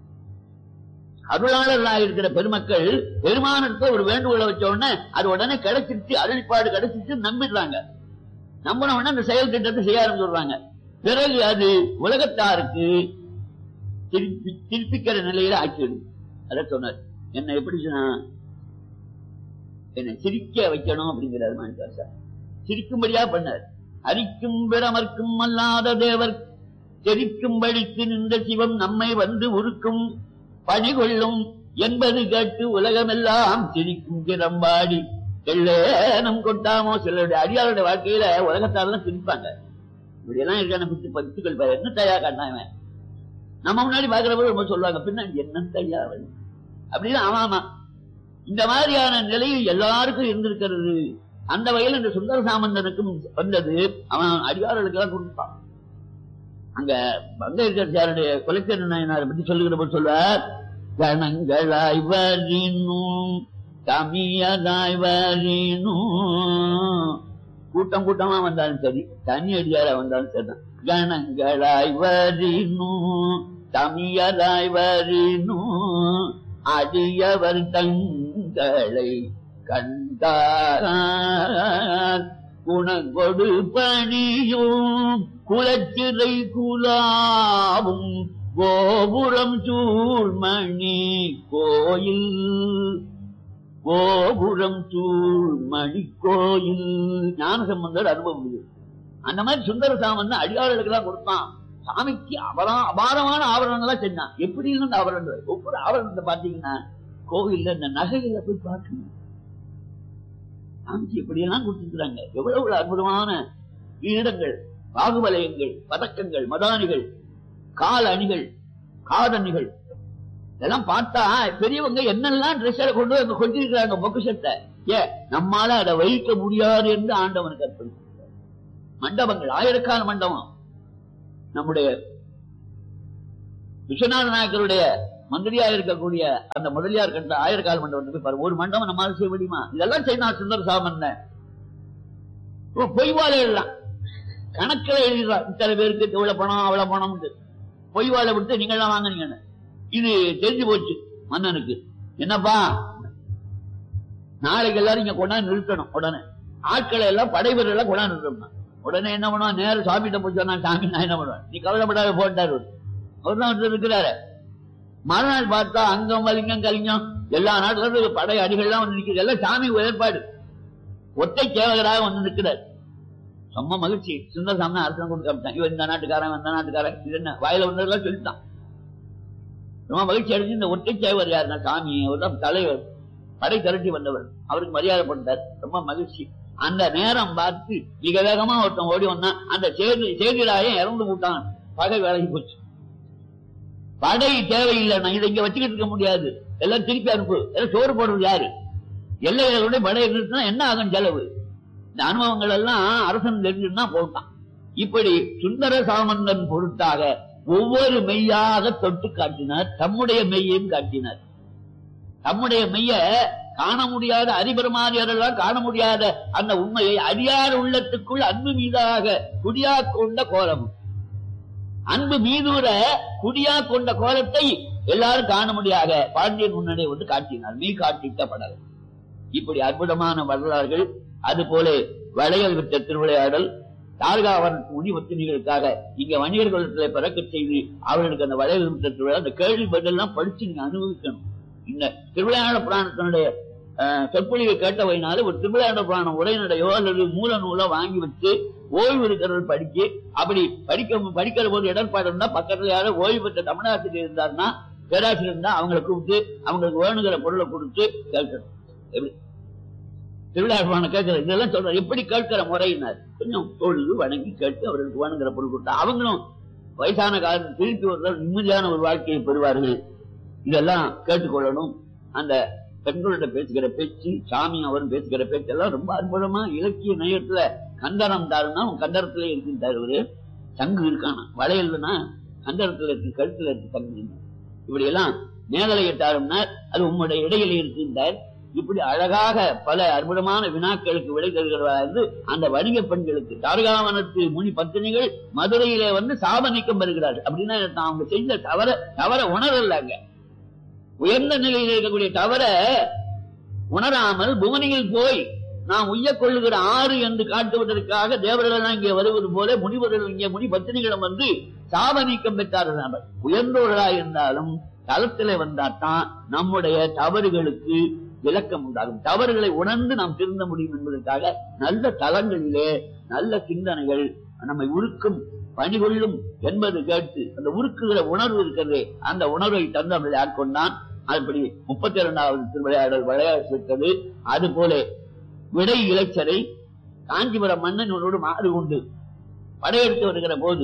அருளாளர்களாக இருக்கிற பெருமக்கள் பெருமானத்தை ஒரு வேண்டுகோளை வச்ச உடனே அது உடனே கிடைச்சிருச்சு அருளிப்பாடு கிடைச்சிருச்சு நம்பிடுறாங்க நம்பின உடனே அந்த செயல் திட்டத்தை செய்ய ஆரம்பிச்சுடுறாங்க பிறகு அது உலகத்தாருக்கு திருப்பி திருப்பிக்கிற நிலையில ஆக்கிடும் அத சொன்னார் என்ன எப்படி சொன்னா என்ன சிரிக்க வைக்கணும் அப்படிங்கிறார் மாணிக்கார் சார் சிரிக்கும்படியா பண்ணார் அரிக்கும் பிறமர்க்கும் அல்லாத தேவர் தெரிக்கும் படித்து நின்ற சிவம் நம்மை வந்து உருக்கும் பணி கொள்ளும் என்பது கேட்டு உலகமெல்லாம் சிரிக்கும் கிரம்பாடி எள்ளேனம் கொட்டாமோ சிலருடைய அடியாருடைய வாழ்க்கையில உலகத்தாரெல்லாம் சிரிப்பாங்க இப்படி எல்லாம் இருக்கான பித்து பத்துக்கள் பாரு என்ன தயா காட்டினாங்க நம்ம முன்னாடி பாக்குறப்ப ரொம்ப சொல்லுவாங்க பின்னாடி என்ன தையா அவன் அப்படின்னு ஆமா ஆமா இந்த மாதிரியான நிலையில் எல்லாருக்கும் இருந்திருக்கிறது அந்த வகையில் இந்த சுந்தர சாமந்தனுக்கும் வந்தது அவன் அடியார்களுக்கு எல்லாம் கொடுப்பான் அங்க பங்கேற்கருடைய கொலைச்சர் நாயனாரை பத்தி சொல்லுகிற போது சொல்வார் கணங்களாய் வரினும் கமியதாய் வரினும் கூட்டம் கூட்டமா வந்தாலும் சரி தனி அடியாரா வந்தாலும் சரிதான் கணங்களாய் வரினும் தமியலாய் வரினும் அடியவர் தங்களை கண்டார் குணங்கொடு பணியும் குலச்சிறை குலாவும் கோபுரம் சூழ்மணி கோயில் கோபுரம் சூழ்மணி கோயில் ஞான சம்பந்தர் அனுபவம் இது அந்த மாதிரி சுந்தர சாமன் அடியாளர்களுக்கு எல்லாம் கொடுத்தான் சாமிக்கு அபரா அபாரமான ஆபரணங்கள்லாம் செஞ்சான் எப்படி இருந்து ஆபரணங்கள் ஒவ்வொரு ஆபரணத்தை பாத்தீங்கன்னா கோவில்ல இந்த நகைகளை போய் பார்க்கணும் சாமிக்கு எப்படி எல்லாம் கொடுத்துருக்காங்க எவ்வளவு அற்புதமான கிரீடங்கள் பாகுவலயங்கள் பதக்கங்கள் மதானிகள் கால அணிகள் காதணிகள் இதெல்லாம் பார்த்தா பெரியவங்க என்னெல்லாம் ட்ரெஸ் கொண்டு வந்து அங்க கொஞ்சிருக்கிறாங்க பொக்குஷத்தை ஏ நம்மால அதை வைக்க முடியாது என்று ஆண்டவனுக்கு அர்ப்பணிச்சு மண்டபங்கள் ஆயிரக்கால மண்டபம் நம்முடைய விஸ்வநாத நாயக்கருடைய மந்திரியா இருக்கக்கூடிய அந்த முதலியார் கண்ட ஆயிரக்கால மண்டபம் போய் பாரு ஒரு மண்டபம் நம்மளால செய்ய முடியுமா இதெல்லாம் செய்யணும் சுந்தர சாமன் பொய்வால எழுதலாம் கணக்கில் எழுதிடுறான் இத்தனை பேருக்கு இவ்வளவு பணம் அவ்வளவு பணம் பொய்வால விட்டு நீங்க எல்லாம் வாங்கினீங்கன்னு இது தெரிஞ்சு போச்சு மன்னனுக்கு என்னப்பா நாளைக்கு எல்லாரும் இங்க கொண்டாந்து நிறுத்தணும் உடனே ஆட்களை எல்லாம் படைவர்கள் எல்லாம் கொண்டாந்து நிறுத்தணும் உடனே என்ன பண்ணுவான் நேரம் சாமிகிட்ட போய் சொன்னா சாமி நான் என்ன பண்ணுவேன் நீ கவலைப்படாத போட்டாரு அவர் தான் இருக்கிறாரு மறுநாள் பார்த்தா அங்கம் வலிங்கம் கலிங்கம் எல்லா நாட்டுல இருந்து படை அடிகள்லாம் வந்து நிக்கிறது எல்லாம் சாமி ஏற்பாடு ஒத்தை சேவகராக வந்து நிற்கிறார் ரொம்ப மகிழ்ச்சி சுந்தர சாமி அரசன் கொண்டு காமிச்சான் இவன் இந்த நாட்டுக்காரன் இந்த நாட்டுக்காரன் இது என்ன வாயில வந்ததெல்லாம் சொல்லிட்டான் ரொம்ப மகிழ்ச்சி அடைஞ்சு இந்த ஒற்றை சேவர் யாருன்னா சாமி அவர் தான் தலைவர் படை திரட்டி வந்தவர் அவருக்கு மரியாதை பண்ணார் ரொம்ப மகிழ்ச்சி அந்த நேரம் பார்த்து மிக வேகமா ஒருத்தன் ஓடி வந்தான் அந்த சேதி சேதிராயம் இறந்து விட்டான் பகை வேலைக்கு போச்சு படை தேவையில்லை நான் இதை இங்க வச்சுக்கிட்டு இருக்க முடியாது எல்லாம் திருப்பி அனுப்பு எல்லாம் சோறு போடுறது யாரு எல்லைகளோட படை இருந்துச்சுன்னா என்ன ஆகும் செலவு இந்த அனுபவங்கள் எல்லாம் அரசன் தெரிஞ்சுன்னா போட்டான் இப்படி சுந்தர சாமந்தன் பொருட்டாக ஒவ்வொரு மெய்யாக தொட்டு காட்டினார் தம்முடைய மெய்யையும் காட்டினார் தம்முடைய மெய்ய காண முடியாத அதிபெருமானியரெல்லாம் காண முடியாத அந்த உண்மையை அடியார் உள்ளத்துக்குள் அன்பு மீதாக குடியா கொண்ட கோலம் அன்பு மீதூர குடியா கொண்ட கோலத்தை எல்லாரும் காண முடியாத பாண்டியன் முன்னணி வந்து காட்டினார் மெய் காட்டிட்ட படல் இப்படி அற்புதமான வரலாறுகள் அதுபோல வளையல் விட்ட திருவிளையாடல் தார்காவன் முனிவத்தினிகளுக்காக இங்க வணிகர்களிடத்துல பிறக்க செய்து அவர்களுக்கு அந்த வளையல் விட்ட திருவிழா அந்த கேள்வி பதிலாம் படிச்சு நீங்க அனுபவிக்கணும் இந்த திருவிளையாட புராணத்தினுடைய அஹ், சொற்பொழிவை கேட்டவைனால ஒரு திருவிளையாட புராணம் உரைநடையோ அல்லது மூல நூலோ வாங்கி வச்சு ஓய்வு இருக்கிறவர் படிக்க அப்படி படிக்க படிக்கிற போது இடர்பாடு இருந்தா பக்கத்துல யாரோ ஓய்வு பெற்ற தமிழாசிரியர் இருந்தாருன்னா பேராசிரியர் இருந்தா அவங்களை கூப்பிட்டு அவங்களுக்கு வேணுங்கிற பொருளை கொடுத்து கேட்கணும் எப்படி திருவிழாடுவான கேட்கிற இதெல்லாம் சொல்ற எப்படி கேட்கிற முறையினர் கொஞ்சம் தொழுது வணங்கி கேட்டு அவர்களுக்கு வேணுங்கிற பொருள் கொடுத்தா அவங்களும் வயசான காலத்தில் திருப்பி ஒரு நிம்மதியான ஒரு வாழ்க்கையை பெறுவார்கள் இதெல்லாம் கேட்டுக்கொள்ளணும் அந்த பெண்களோட பேசுகிற பேச்சு சாமி அவரும் பேசுகிற பேச்சு எல்லாம் ரொம்ப அற்புதமா இலக்கிய நயத்துல கந்தரம் தாருன்னா அவன் கந்தரத்திலே இருக்கின்றார் இவரு சங்கு இருக்கானா வளையல்னா கந்தரத்துல இருக்கு கழுத்துல இருக்கு சங்கு இப்படி எல்லாம் மேதலையிட்டாருன்னா அது உம்முடைய இடையில இருக்கின்றார் இப்படி அழகாக பல அற்புதமான வினாக்களுக்கு விடை தருகிறவராக அந்த வணிக பெண்களுக்கு தாரகாவனத்து முனி பத்தினிகள் மதுரையிலே வந்து சாப நீக்கம் பெறுகிறார்கள் அப்படின்னா தான் அவங்க செஞ்ச தவற தவற உணரலாங்க உயர்ந்த நிலையில் இருக்கக்கூடிய தவற உணராமல் புவனியில் போய் நாம் உய்ய கொள்ளுகிற ஆறு என்று காட்டுவதற்காக தேவர்கள் எல்லாம் இங்கே வருவது போல முனிவர்கள் இங்கே முனி பத்தினிகளிடம் வந்து சாப நீக்கம் பெற்றார்கள் அவர் உயர்ந்தவர்களாக இருந்தாலும் தளத்திலே வந்தாதான் நம்முடைய தவறுகளுக்கு விளக்கம் உண்டாகும் தவறுகளை உணர்ந்து நாம் திருந்த முடியும் என்பதற்காக நல்ல தலங்களிலே நல்ல சிந்தனைகள் நம்மை உருக்கும் பணிகொள்ளும் என்பது கேட்டு அந்த உருக்குகிற உணர்வு இருக்கிறதே அந்த உணர்வை தந்து அவர்களை ஆட்கொண்டான் அதுபடி முப்பத்தி இரண்டாவது திருவிளையாடல் விளையாட்டு அது போல விடை இளைச்சரை காஞ்சிபுரம் மன்னன் இவனோடு மாறு கொண்டு படையெடுத்து வருகிற போது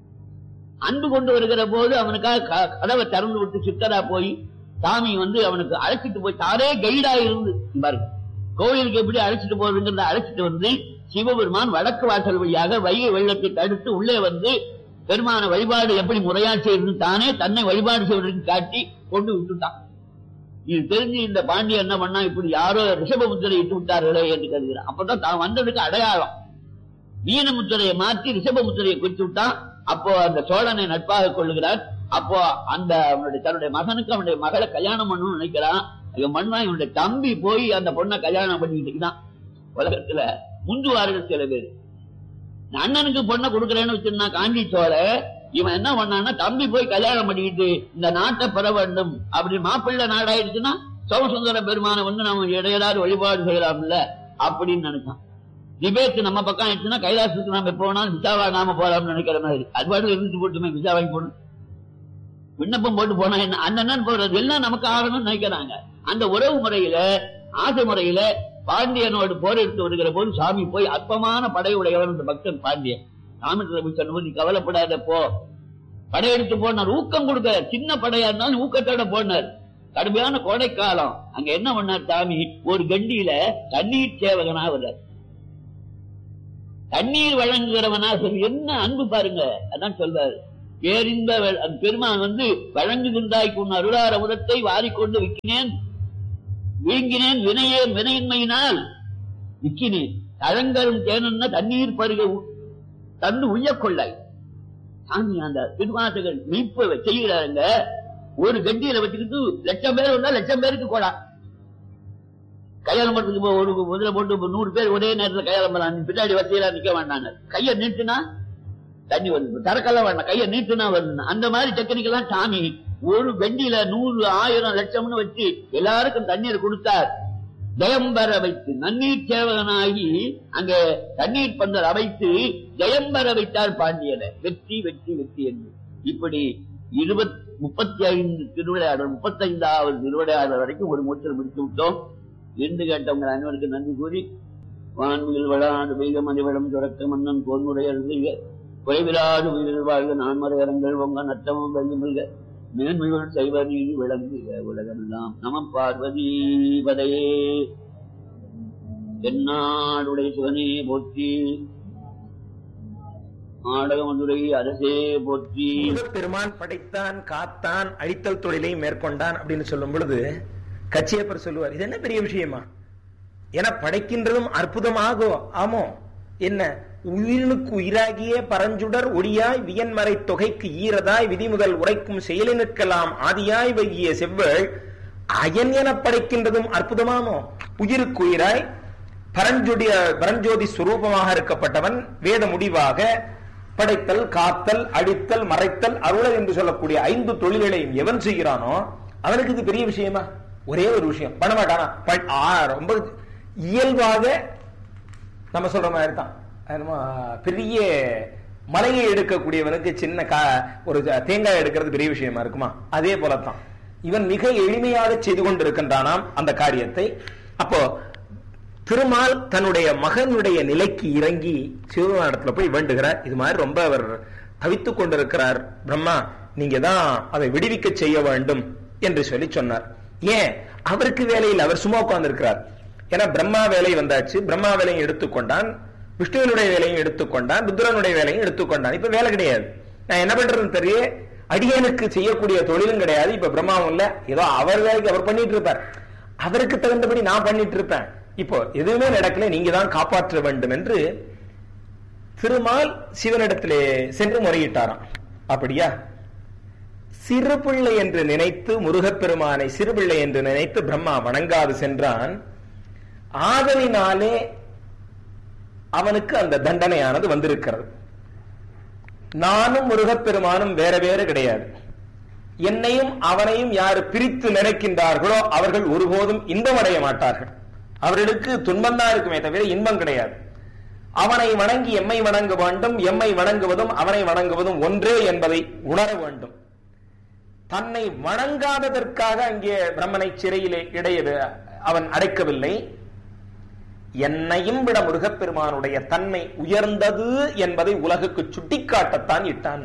அன்பு கொண்டு வருகிற போது அவனுக்காக க- கதவை திறந்து விட்டு சித்தரா போய் சாமி வந்து அவனுக்கு அழைச்சிட்டு போய் தாரே கைடா இருந்து பாருங்க கோயிலுக்கு எப்படி அழைச்சிட்டு போறதுங்கிறத அழைச்சிட்டு வந்து சிவபெருமான் வடக்கு வாசல் வழியாக வைகை வெள்ளத்தை தடுத்து உள்ளே வந்து பெருமான வழிபாடு எப்படி முறையா செய்யறது தானே தன்னை வழிபாடு செய்வதற்கு காட்டி கொண்டு விட்டுட்டான் இது தெரிஞ்சு இந்த பாண்டியன் என்ன பண்ணா இப்படி யாரோ ரிஷப முத்திரை இட்டு விட்டார்களே என்று கருதுகிறான் அப்பதான் தான் வந்ததுக்கு அடையாளம் மீன முத்திரையை மாற்றி ரிஷப முத்திரையை குறித்து விட்டான் அப்போ அந்த சோழனை நட்பாக கொள்ளுகிறார் அப்போ அந்த அவனுடைய தன்னுடைய மகனுக்கு அவனுடைய மகளை கல்யாணம் பண்ணணும்னு நினைக்கிறான் இவன் மண்ணா இவனுடைய தம்பி போய் அந்த பொண்ணை கல்யாணம் பண்ணிக்கிட்டு தான் உலகத்துல முந்துவார்கள் சில பேர் இந்த அண்ணனுக்கு பொண்ணை கொடுக்கறேன்னு வச்சிருந்தா காஞ்சி சோழ இவன் என்ன பண்ணான்னா தம்பி போய் கல்யாணம் பண்ணிக்கிட்டு இந்த நாட்டை பெற வேண்டும் அப்படி மாப்பிள்ளை நாடாயிடுச்சுன்னா சோமசுந்தர பெருமானை வந்து நம்ம இடையராது வழிபாடு செய்யலாம்ல அப்படின்னு நினைச்சான் டிபேட் நம்ம பக்கம் ஆயிடுச்சுன்னா கைலாசத்துக்கு நாம எப்ப வேணாலும் விசாவா நாம போலாம்னு நினைக்கிற மாதிரி அது பாட்டு இருந்துட்டு போட்டுமே விசா வாங்கி போகணும் விண்ணப்பம் போட்டு போனா என்ன அந்த அண்ணன் போறது எல்லாம் நமக்கு ஆகணும்னு நினைக்கிறாங்க அந்த உறவு முறையில ஆசை முறையில பாண்டியனோடு போர் எடுத்து வருகிற போது சாமி போய் அற்பமான படை உடையவன் இந்த பக்தன் பாண்டியன் சாமி போய் சொன்னபோது நீ கவலைப்படாத போ படையெடுத்து போனார் ஊக்கம் கொடுக்க சின்ன படையா இருந்தாலும் ஊக்கத்தோட போனார் கடுமையான கோடைக்காலம் அங்க என்ன பண்ணார் சாமி ஒரு கண்டியில தண்ணீர் சேவகனா வர்றார் தண்ணீர் வழங்குகிறவனா சொல்லி என்ன அன்பு பாருங்க அதான் சொல்றாரு பேரின்ப வெ- அந்த பெருமான் வந்து வழங்குகின்றாய்க்கு உன் அருளார உதத்தை வாரிக்கொண்டு விக்கினேன் விழுங்கினேன் வினையேன் வினையின்மையினால் விக்கினேன் தழங்கரும் தேனன்ன தண்ணீர் பருக உ- தந்து உய்யக் கொள்ளாய் சாமி அந்த திருவாசகர் மீட்பை செய்கிறாருங்க ஒரு கண்டியில வச்சுக்கிட்டு லட்சம் பேர் வந்தா லட்சம் பேருக்கு கோடா கல்யாணம் பண்றதுக்கு இப்போ ஒரு முதல்ல போட்டு இப்போ நூறு பேர் ஒரே நேரத்துல கல்யாணம் பண்ணலாம் பின்னாடி வரிசையில நிக்க வேண்டாங்க கையை நீட்டுனா தண்ணி வருது தரக்கெல்லாம் வேண்டாம் கையை நீட்டுனா வருது அந்த மாதிரி டெக்னிக்கெல்லாம் சாமி ஒரு கண்டியில நூறு ஆயிரம் லட்சம்னு வச்சு எல்லாருக்கும் தண்ணீர் கொடுத்தார் ஜெயம்பர வைத்து நன்னீர் சேவகனாகி அங்க தண்ணீர் பந்தல் அமைத்து ஜெயம்பர வைத்தார் பாண்டியனை வெற்றி வெற்றி வெற்றி என்று இப்படி இருபத் முப்பத்தி ஐந்து திருவிளையாடல் முப்பத்தைந்தாவது திருவிளையாடல் வரைக்கும் ஒரு மூச்சல் முடித்து விட்டோம் என்று கேட்டவங்க அனைவருக்கு நன்றி கூறி வான்மிகள் வளாடு பெய்த மதிவளம் துறக்க மன்னன் பொன்முறையல் செய்க குறைவிலாது உயிரில் வாழ்க நான்மறை அரங்கள் உங்க நட்டமும் வெல்லுமில்க மேன்மைகள் செய்வ நீதி விளங்குக உலகமெல்லாம் நம பார்வதி பதையே தென்னாடுடைய சிவனே போற்றி நாடகமதுரை அரசே போற்றி பெருமான் படைத்தான் காத்தான் அழித்தல் தொழிலை மேற்கொண்டான் அப்படின்னு சொல்லும் பொழுது கச்சியப்பர் சொல்லுவார் இது என்ன பெரிய விஷயமா என படைக்கின்றதும் அற்புதமாகோ ஆமோ என்ன உயிரினுக்கு உயிராகிய பரஞ்சுடர் ஒளியாய் வியன்மறை தொகைக்கு ஈரதாய் விதிமுதல் உரைக்கும் செயலினுக்கெல்லாம் ஆதியாய் வைகிய செவ்வள் அயன் என படைக்கின்றதும் அற்புதமாமோ உயிருக்கு உயிராய் பரஞ்சுடைய பரஞ்சோதி சுரூபமாக இருக்கப்பட்டவன் வேத முடிவாக படைத்தல் காத்தல் அடித்தல் மறைத்தல் அருளல் என்று சொல்லக்கூடிய ஐந்து தொழில்களையும் எவன் செய்கிறானோ அவனுக்கு இது பெரிய விஷயமா ஒரே ஒரு விஷயம் பண்ண மாட்டானா ப- ஆ, ரொம்ப இயல்பாக நம்ம சொல்ற மாதிரி தான் என்னமோ, பெரிய மலையை எடுக்கக்கூடியவனுக்கு சின்ன கா ஒரு தேங்காய் எடுக்கிறது பெரிய விஷயமா இருக்குமா அதே போலத்தான் இவன் மிக எளிமையாக செய்து கொண்டிருக்கின்றானாம் அந்த காரியத்தை அப்போ திருமால் தன்னுடைய மகனுடைய நிலைக்கு இறங்கி சிவபெருமானிடத்துல போய் வேண்டுகிறார் இது மாதிரி ரொம்ப அவர் தவித்துக் கொண்டிருக்கிறார் பிரம்மா நீங்க தான் அதை விடுவிக்க செய்ய வேண்டும் என்று சொல்லி சொன்னார் ஏன் அவருக்கு வேலையில் அவர் சும்மா உட்கார்ந்து இருக்கிறார் ஏன்னா பிரம்மா வேலை வந்தாச்சு பிரம்மா வேலையும் எடுத்துக்கொண்டான் விஷ்ணுவினுடைய வேலையும் எடுத்துக்கொண்டான் ருத்ரனுடைய வேலையும் எடுத்துக்கொண்டான் இப்ப வேலை கிடையாது நான் என்ன பண்றதுன்னு தெரிய அடியனுக்கு செய்யக்கூடிய தொழிலும் கிடையாது இப்ப பிரம்மாவும் இல்ல ஏதோ அவர் வேலைக்கு அவர் பண்ணிட்டு இருப்பார் அவருக்கு தகுந்தபடி நான் பண்ணிட்டு இருப்பேன் இப்போ எதுவுமே நடக்கல நீங்க தான் காப்பாற்ற வேண்டும் என்று திருமால் சிவனிடத்திலே சென்று முறையிட்டாராம் அப்படியா சிறுபிள்ளை என்று நினைத்து முருகப்பெருமானை சிறுபிள்ளை என்று நினைத்து பிரம்மா வணங்காது சென்றான் ஆதலினாலே அவனுக்கு அந்த தண்டனையானது வந்திருக்கிறது நானும் முருகப்பெருமானும் வேற வேறு கிடையாது என்னையும் அவனையும் யார் பிரித்து நினைக்கின்றார்களோ அவர்கள் ஒருபோதும் இன்பமடைய மாட்டார்கள் அவர்களுக்கு துன்பம் தான் இருக்குமே தவிர இன்பம் கிடையாது அவனை வணங்கி எம்மை வணங்க வேண்டும் எம்மை வணங்குவதும் அவனை வணங்குவதும் ஒன்றே என்பதை உணர வேண்டும் தன்னை வணங்காததற்காக அங்கே பிரம்மனை சிறையிலே இடைய அவன் அடைக்கவில்லை என்னையும் விட முருகப்பெருமானுடைய தன்மை உயர்ந்தது என்பதை உலகுக்கு சுட்டிக்காட்டத்தான் இட்டான்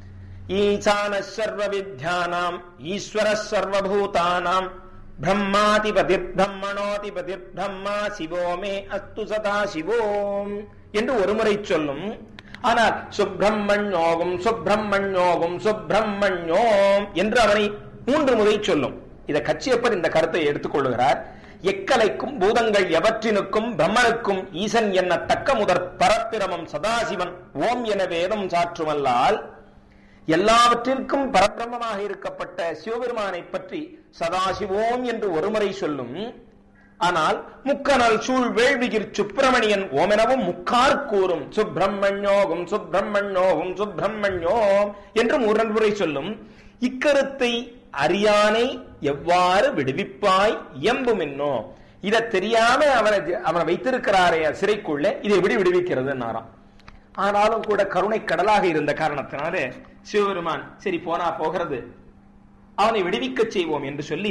ஈசான சர்வ வித்யானாம் ஈஸ்வர சர்வபூதானாம் பிரம்மாதிபதிர் பிரம்மணோதிபதிர் பிரம்மா சிவோமே அஸ்து சதா சிவோம் என்று ஒருமுறை சொல்லும் ஆனால் சுப்பிரமணியோகம் சுப்பிரமணியோகம் சுப்பிரமணியோம் என்று அவனை மூன்று முறை சொல்லும் இத கச்சியப்பர் இந்த கருத்தை எடுத்துக்கொள்ளுகிறார் எக்கலைக்கும் பூதங்கள் எவற்றினுக்கும் பிரம்மனுக்கும் ஈசன் என்ன தக்க முதற் பரப்பிரமம் சதாசிவன் ஓம் என வேதம் சாற்றுமல்லால் எல்லாவற்றிற்கும் பரபிரமமாக இருக்கப்பட்ட சிவபெருமானை பற்றி சதாசிவோம் என்று ஒருமுறை சொல்லும் ஆனால் முக்கனல் சூழ் வேள்விகிர் சுப்பிரமணியன் ஓமெனவும் முக்கார் கூறும் சுப்பிரமணியோகம் சுப்பிரமணியோகம் சுப்பிரமணியோம் என்று முரண்முறை சொல்லும் இக்கருத்தை அறியானை எவ்வாறு விடுவிப்பாய் இயம்புமின்னோ இத தெரியாம அவனை அவனை வைத்திருக்கிறாரே சிறைக்குள்ள இதை எப்படி விடுவிக்கிறது ஆனாலும் கூட கருணை கடலாக இருந்த காரணத்தினாலே சிவபெருமான் சரி போனா போகிறது அவனை விடுவிக்க செய்வோம் என்று சொல்லி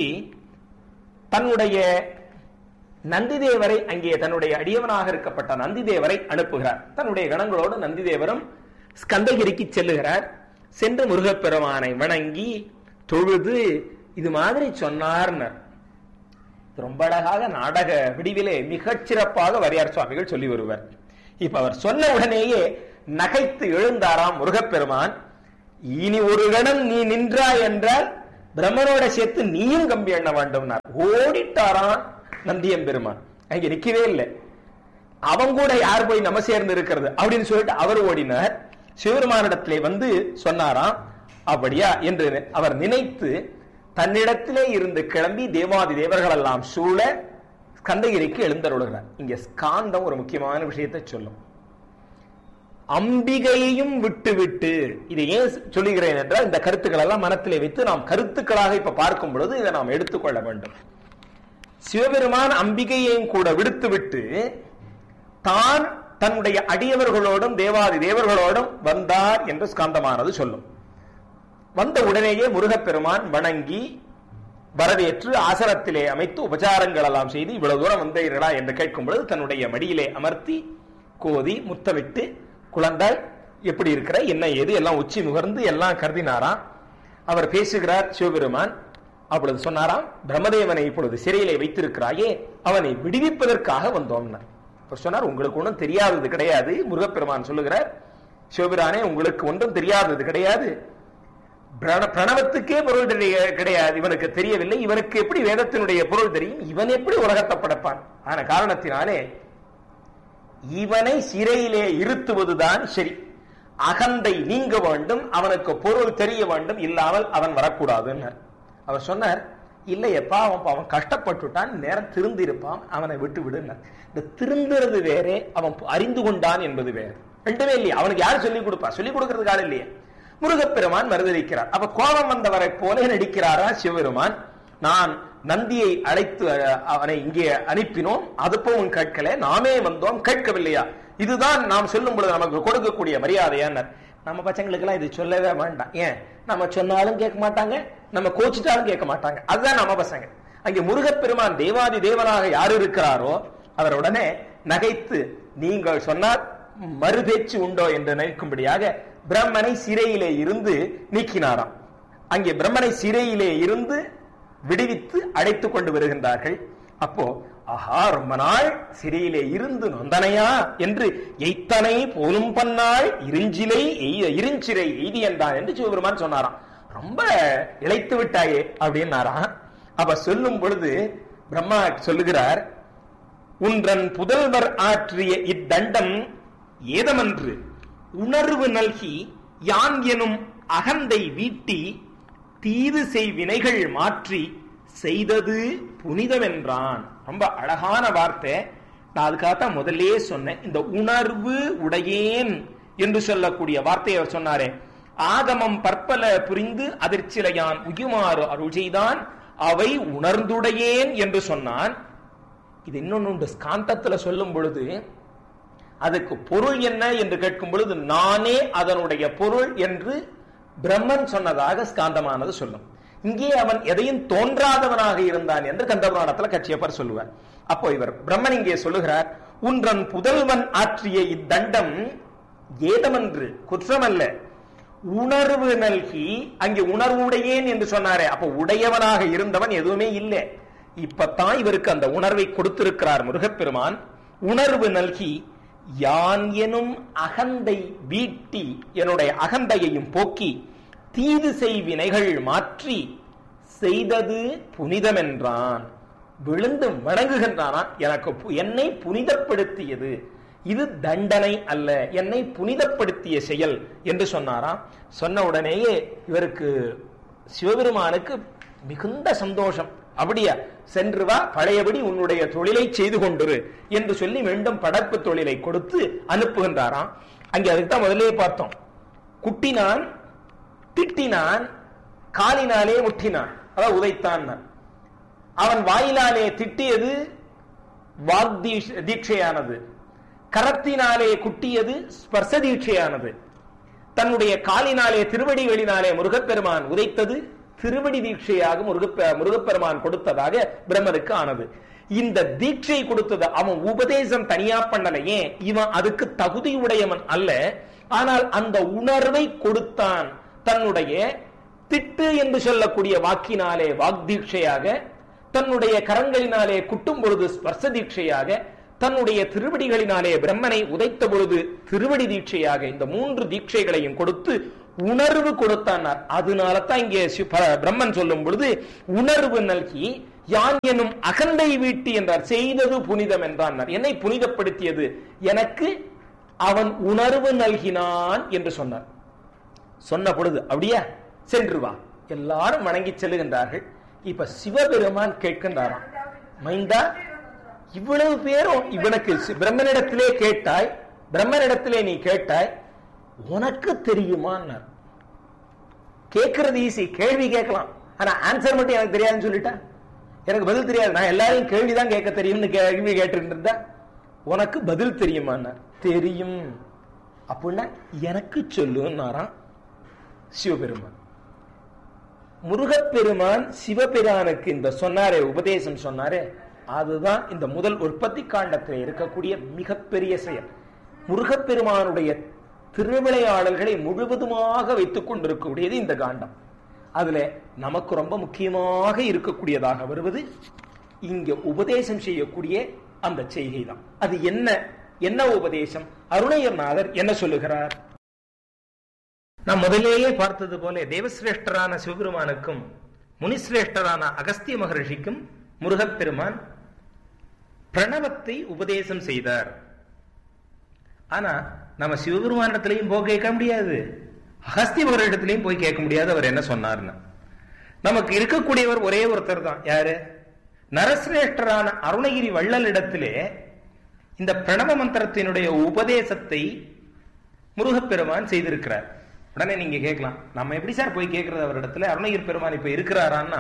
தன்னுடைய நந்திதேவரை அங்கே தன்னுடைய அடியவனாக இருக்கப்பட்ட நந்திதேவரை அனுப்புகிறார் தன்னுடைய கணங்களோடு நந்திதேவரும் ஸ்கந்தகிரிக்கு செல்லுகிறார் சென்று முருகப்பெருமானை வணங்கி தொழுது இது மாதிரி சொன்னார்னர் ரொம்ப அழகாக நாடக விடிவிலே மிகச் சிறப்பாக வரியார் சுவாமிகள் சொல்லி வருவர் இப்ப அவர் சொன்ன உடனேயே நகைத்து எழுந்தாராம் முருகப்பெருமான் இனி ஒரு கணம் நீ நின்றாய் என்றால் பிரம்மனோட சேர்த்து நீயும் கம்பி எண்ண வேண்டும் ஓடிட்டாராம் நந்தியம் பெருமான் அங்க நிக்கவே இல்லை அவன் கூட யார் போய் நம்ம சேர்ந்து இருக்கிறது அப்படின்னு சொல்லிட்டு அவர் ஓடினார் சிவபெருமானிடத்திலே வந்து சொன்னாராம் அப்படியா என்று அவர் நினைத்து தன்னிடத்திலே இருந்து கிளம்பி தேவாதி தேவர்கள் எல்லாம் சூழ ஸ்கந்தகிரிக்கு எழுந்தருளுகிறார் இங்க ஸ்காந்தம் ஒரு முக்கியமான விஷயத்தை சொல்லும் அம்பிகையையும் விட்டு விட்டு இதை ஏன் சொல்லுகிறேன் என்றால் இந்த கருத்துக்கள் எல்லாம் மனத்திலே வைத்து நாம் கருத்துக்களாக இப்ப பார்க்கும் பொழுது இதை நாம் எடுத்துக்கொள்ள வேண்டும் சிவபெருமான் அம்பிகையையும் கூட விடுத்து விட்டு தான் தன்னுடைய அடியவர்களோடும் தேவாதி தேவர்களோடும் வந்தார் என்று ஸ்காந்தமானது சொல்லும் வந்த உடனேயே முருகப்பெருமான் வணங்கி வரவேற்று ஆசனத்திலே அமைத்து உபச்சாரங்கள் எல்லாம் செய்து இவ்வளவு தூரம் வந்தீர்களா என்று கேட்கும் பொழுது தன்னுடைய மடியிலே அமர்த்தி கோதி முத்தமிட்டு குழந்தாய் எப்படி இருக்கிற என்ன ஏது எல்லாம் உச்சி முகர்ந்து எல்லாம் கருதினாராம் அவர் பேசுகிறார் சிவபெருமான் அப்பொழுது சொன்னாராம் பிரம்மதேவனை இப்பொழுது சிறையிலே வைத்திருக்கிறாயே அவனை விடுவிப்பதற்காக வந்தோம்னார் அவர் சொன்னார் உங்களுக்கு ஒன்றும் தெரியாதது கிடையாது முருகப்பெருமான் சொல்லுகிறார் சிவபிரானே உங்களுக்கு ஒன்றும் தெரியாதது கிடையாது பிரண- பிரணவத்துக்கே பொருள் தெரிய- கிடையாது இவனுக்கு தெரியவில்லை இவனுக்கு எப்படி வேதத்தினுடைய பொருள் தெரியும் இவன் எப்படி உலகத்தை படைப்பான் ஆன காரணத்தினாலே இவனை சிறையிலே இருத்துவதுதான் சரி அகந்தை நீங்க வேண்டும் அவனுக்கு பொருள் தெரிய வேண்டும் இல்லாமல் அவன் வரக்கூடாதுன்னு அவர் சொன்னார் இல்லையப்பா அவன் அவன் கஷ்டப்பட்டுட்டான் நேரம் திருந்து இருப்பான் அவனை விட்டு விடுனார் இந்த திருந்துறது வேறே அவன் அறிந்து கொண்டான் என்பது வேறு ரெண்டுமே இல்லையா அவனுக்கு யார் சொல்லிக் கொடுப்பா சொல்லிக் கொடுக்கறதுக்கு ஆள் இல்லையே முருகப்பெருமான் மறுதளிக்கிறார் அப்ப கோபம் வந்தவரை போல நடிக்கிறாரா சிவபெருமான் நான் நந்தியை அழைத்து அஹ், அவனை இங்கே அனுப்பினோம் அதுப்பவும் கேட்கல நாமே வந்தோம் கேட்கவில்லையா இதுதான் நாம் சொல்லும் பொழுது நமக்கு கொடுக்கக்கூடிய மரியாதையானர் நம்ம பசங்களுக்கு எல்லாம் இது சொல்லவே வேண்டாம் ஏன் நம்ம சொன்னாலும் கேட்க மாட்டாங்க நம்ம கோச்சிட்டாலும் கேட்க மாட்டாங்க அதுதான் நம்ம பசங்க அங்கே முருகப்பெருமான் தேவாதி தேவனாக யார் இருக்கிறாரோ அவர் உடனே நகைத்து நீங்கள் சொன்னால் மறுபேச்சு உண்டோ என்று நினைக்கும்படியாக பிரம்மனை சிறையிலே இருந்து நீக்கினாராம் அங்கே பிரம்மனை சிறையிலே இருந்து விடுவித்து அடைத்துக் கொண்டு வருகின்றார்கள் அப்போ ஆஹா ரொம்ப நாள் சிறையிலே இருந்து நொந்தனையா என்று எய்த்தனை போலும் பன்னாள் இருஞ்சிலை எய்த இருஞ்சிறை எய்தி என்றான் என்று சிவபெருமான் சொன்னாராம் ரொம்ப இழைத்து விட்டாயே அப்படின்னாராம் அப்ப சொல்லும் பொழுது பிரம்மா சொல்லுகிறார் உன்றன் புதல்வர் ஆற்றிய இத்தண்டம் ஏதமன்று உணர்வு நல்கி யான் எனும் அகந்தை வீட்டி தீது செய் வினைகள் மாற்றி செய்தது புனிதமென்றான் ரொம்ப அழகான வார்த்தை நான் அதுக்காகத்தான் முதல்லயே சொன்னேன் இந்த உணர்வு உடையேன் என்று சொல்லக்கூடிய வார்த்தையை அவர் சொன்னாரே ஆகமம் பற்பல புரிந்து அதிர்ச்சிலையான் உயுமாறு அருள் செய்தான் அவை உணர்ந்துடையேன் என்று சொன்னான் இது இன்னொன்னு ஸ்காந்தத்துல சொல்லும் பொழுது அதுக்கு பொருள் என்ன என்று கேட்கும் பொழுது நானே அதனுடைய பொருள் என்று பிரம்மன் சொன்னதாக ஸ்காந்தமானது சொல்லும் இங்கே அவன் எதையும் தோன்றாதவனாக இருந்தான் என்று கந்தபுராணத்துல கட்சியப்பர் சொல்லுவார் அப்போ இவர் பிரம்மன் இங்கே சொல்லுகிறார் உன்றன் புதல்வன் ஆற்றிய இத்தண்டம் ஏதமன்று குற்றமல்ல உணர்வு நல்கி அங்கே உணர்வுடையேன் என்று சொன்னாரே அப்ப உடையவனாக இருந்தவன் எதுவுமே இல்லை இப்பத்தான் இவருக்கு அந்த உணர்வை கொடுத்திருக்கிறார் முருகப்பெருமான் உணர்வு நல்கி யான் எனும் அகந்தை வீட்டி என்னுடைய அகந்தையையும் போக்கி தீது செய்வினைகள் மாற்றி செய்தது புனிதமென்றான் விழுந்து வணங்குகின்றானா எனக்கு பு- என்னை புனிதப்படுத்தியது இது தண்டனை அல்ல என்னை புனிதப்படுத்திய செயல் என்று சொன்னாராம் சொன்ன உடனேயே இவருக்கு சிவபெருமானுக்கு மிகுந்த சந்தோஷம் அப்படியா சென்று வா பழையபடி உன்னுடைய தொழிலை செய்து கொண்டிரு என்று சொல்லி மீண்டும் படப்பு தொழிலை கொடுத்து அனுப்புகின்றாராம் அங்கே அதுக்கு தான் முதல்லயே பார்த்தோம் குட்டினான் திட்டினான் காலினாலே முட்டினான் அதாவது உதைத்தான் அவன் வாயிலாலே திட்டியது வாக் தீஷ்- தீட்சையானது கரத்தினாலே குட்டியது ஸ்பர்ச தீட்சையானது தன்னுடைய காலினாலே திருவடிகளினாலே முருகப்பெருமான் உதைத்தது திருவடி தீட்சையாக முருகப்ப முருகப்பெருமான் கொடுத்ததாக பிரம்மனுக்கு ஆனது இந்த தீட்சை கொடுத்தது அவன் உபதேசம் தனியா பண்ணல ஏன் இவன் அதுக்கு தகுதி உடையவன் அல்ல ஆனால் அந்த உணர்வை கொடுத்தான் தன்னுடைய திட்டு என்று சொல்லக்கூடிய வாக்கினாலே வாக்தீட்சையாக தன்னுடைய கரங்களினாலே குட்டும் பொழுது ஸ்பர்ச தீட்சையாக தன்னுடைய திருவடிகளினாலே பிரம்மனை உதைத்த பொழுது திருவடி தீட்சையாக இந்த மூன்று தீட்சைகளையும் கொடுத்து உணர்வு கொடுத்தானார் அதனால தான் இங்கே சி- ப- பிரம்மன் சொல்லும் பொழுது உணர்வு நல்கி யான் என்னும் அகந்தை வீட்டி என்றார் செய்தது புனிதம் என்றான் என்னை புனிதப்படுத்தியது எனக்கு அவன் உணர்வு நல்கினான் என்று சொன்னார் சொன்ன பொழுது அப்படியா சென்று வா எல்லாரும் வணங்கி செல்லுகின்றார்கள் இப்ப சிவபெருமான் கேட்கின்றாராம் மைந்தா இவ்வளவு பேரும் இவனுக்கு சி- பிரம்மனிடத்திலே கேட்டாய் பிரம்மனிடத்திலே நீ கேட்டாய் உனக்கு தெரியுமான்னார் கேட்கறது ஈஸி கேள்வி கேட்கலாம் ஆனா ஆன்சர் மட்டும் எனக்கு தெரியாதுன்னு சொல்லிட்டா எனக்கு பதில் தெரியாது நான் எல்லாரையும் கேள்விதான் கேட்க தெரியும்னு கேள்வி கேட்டு இருந்தா உனக்கு பதில் தெரியுமான்னார் தெரியும் அப்படின்னா எனக்கு சொல்லுன்னாராம் சிவபெருமான் முருகப்பெருமான் சிவபெருமானுக்கு இந்த சொன்னாரே உபதேசம் சொன்னாரே அதுதான் இந்த முதல் உற்பத்தி காண்டத்தில் இருக்கக்கூடிய மிகப்பெரிய செயல் முருகப்பெருமானுடைய திருவிளையாடல்களை முழுவதுமாக வைத்துக் கொண்டிருக்கக்கூடியது இந்த காண்டம் அதுல நமக்கு ரொம்ப முக்கியமாக இருக்கக்கூடியதாக வருவது இங்க உபதேசம் செய்யக்கூடிய அந்த செய்கை தான் அது என்ன என்ன உபதேசம் அருணையர்நாதர் என்ன சொல்லுகிறார் நாம் முதலேயே பார்த்தது போல தேவசிரேஷ்டரான சிவபெருமானுக்கும் முனிசிரேஷ்டரான அகஸ்திய மகர்ஷிக்கும் முருகப்பெருமான் பிரணவத்தை உபதேசம் செய்தார் ஆனா நம்ம சிவபெருமானிடத்திலையும் போய் கேட்க முடியாது அகஸ்திய மகரிடத்திலையும் போய் கேட்க முடியாது அவர் என்ன சொன்னார்னு நமக்கு இருக்கக்கூடியவர் ஒரே ஒருத்தர் தான் யாரு நரசிரேஷ்டரான அருணகிரி வள்ளலிடத்திலே இந்த பிரணவ மந்திரத்தினுடைய உபதேசத்தை முருகப்பெருமான் செய்திருக்கிறார் உடனே நீங்க கேட்கலாம் நம்ம எப்படி சார் போய் கேட்கறது அவரிடத்துல அருணகிரி பெருமான் இப்ப இருக்கிறாரான்னா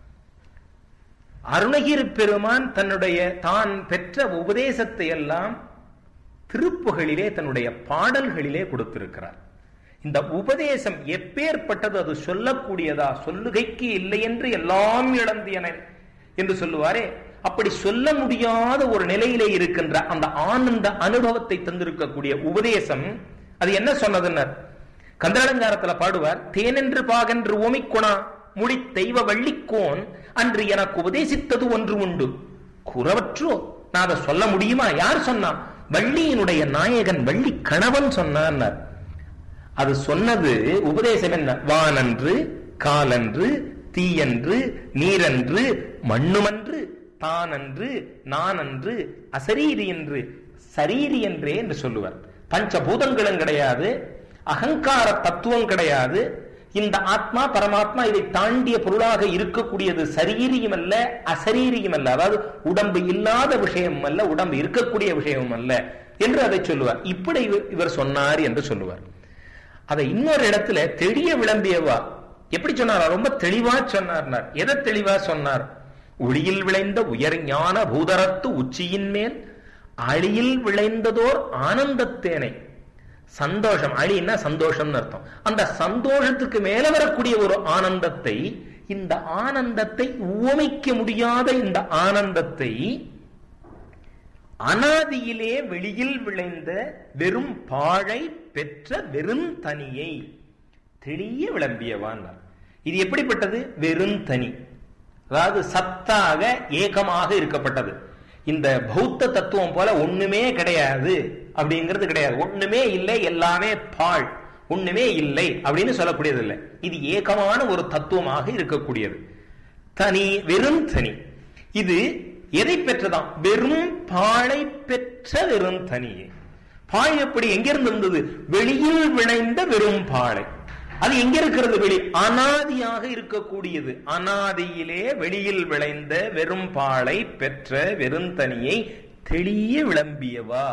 அருணகிரி பெருமான் தன்னுடைய தான் பெற்ற உபதேசத்தை எல்லாம் திருப்புகளிலே தன்னுடைய பாடல்களிலே கொடுத்திருக்கிறார் இந்த உபதேசம் எப்பேற்பட்டது அது சொல்லக்கூடியதா சொல்லுகைக்கு இல்லை என்று எல்லாம் இழந்தியன என்று சொல்லுவாரே அப்படி சொல்ல முடியாத ஒரு நிலையிலே இருக்கின்ற அந்த ஆனந்த அனுபவத்தை தந்திருக்கக்கூடிய உபதேசம் அது என்ன சொன்னதுன்னர் கந்தளங்காரத்துல பாடுவார் தேனென்று பாகென்று ஓமிக்குணா முடி தெய்வ வள்ளிக்கோன் அன்று எனக்கு உபதேசித்தது ஒன்று உண்டு குறவற்றோ நான் அதை சொல்ல முடியுமா யார் சொன்னான் வள்ளியினுடைய நாயகன் வள்ளி கணவன் சொன்னான் அது சொன்னது உபதேசம் என்ன வானன்று காலன்று தீயன்று நீரன்று மண்ணுமன்று தானன்று நானன்று அசரீரி என்று சரீரி என்றே என்று சொல்லுவார் பஞ்சபூதங்களும் கிடையாது அகங்கார தத்துவம் கிடையாது இந்த ஆத்மா பரமாத்மா இதை தாண்டிய பொருளாக இருக்கக்கூடியது சரீரியும் அல்ல அசரீரியும் அல்ல அதாவது உடம்பு இல்லாத விஷயம் அல்ல உடம்பு இருக்கக்கூடிய விஷயமும் அல்ல என்று அதை சொல்லுவார் இப்படி இவர் சொன்னார் என்று சொல்லுவார் அதை இன்னொரு இடத்துல தெளிய விளம்பியவா எப்படி சொன்னார் ரொம்ப தெளிவா சொன்னார் எதை தெளிவா சொன்னார் ஒளியில் விளைந்த உயர் ஞான பூதரத்து உச்சியின் மேல் அழியில் விளைந்ததோர் ஆனந்தத்தேனை சந்தோஷம் அழின்னா சந்தோஷம்னு அர்த்தம் அந்த சந்தோஷத்துக்கு மேல வரக்கூடிய ஒரு ஆனந்தத்தை இந்த ஆனந்தத்தை உவமைக்க முடியாத இந்த ஆனந்தத்தை அனாதியிலே வெளியில் விளைந்த வெறும் பாழை பெற்ற வெறும் தனியை தெளிய விளம்பியவான் இது எப்படிப்பட்டது வெறும் தனி அதாவது சத்தாக ஏகமாக இருக்கப்பட்டது இந்த பௌத்த தத்துவம் போல ஒண்ணுமே கிடையாது அப்படிங்கிறது கிடையாது ஒண்ணுமே இல்லை எல்லாமே பாழ் ஒண்ணுமே இல்லை அப்படின்னு சொல்லக்கூடியது இல்லை இது ஏகமான ஒரு தத்துவமாக இருக்கக்கூடியது தனி வெறும் தனி இது எதை பெற்றதாம் வெறும் பாழை பெற்ற வெறும் தனியே பாழ் எப்படி எங்கிருந்து இருந்தது வெளியில் விளைந்த வெறும் பாழை அது எங்க இருக்கிறது வெளி அனாதியாக இருக்கக்கூடியது அனாதியிலே வெளியில் விளைந்த வெறும் பாழை பெற்ற வெறுந்தனியை தெளிய விளம்பியவா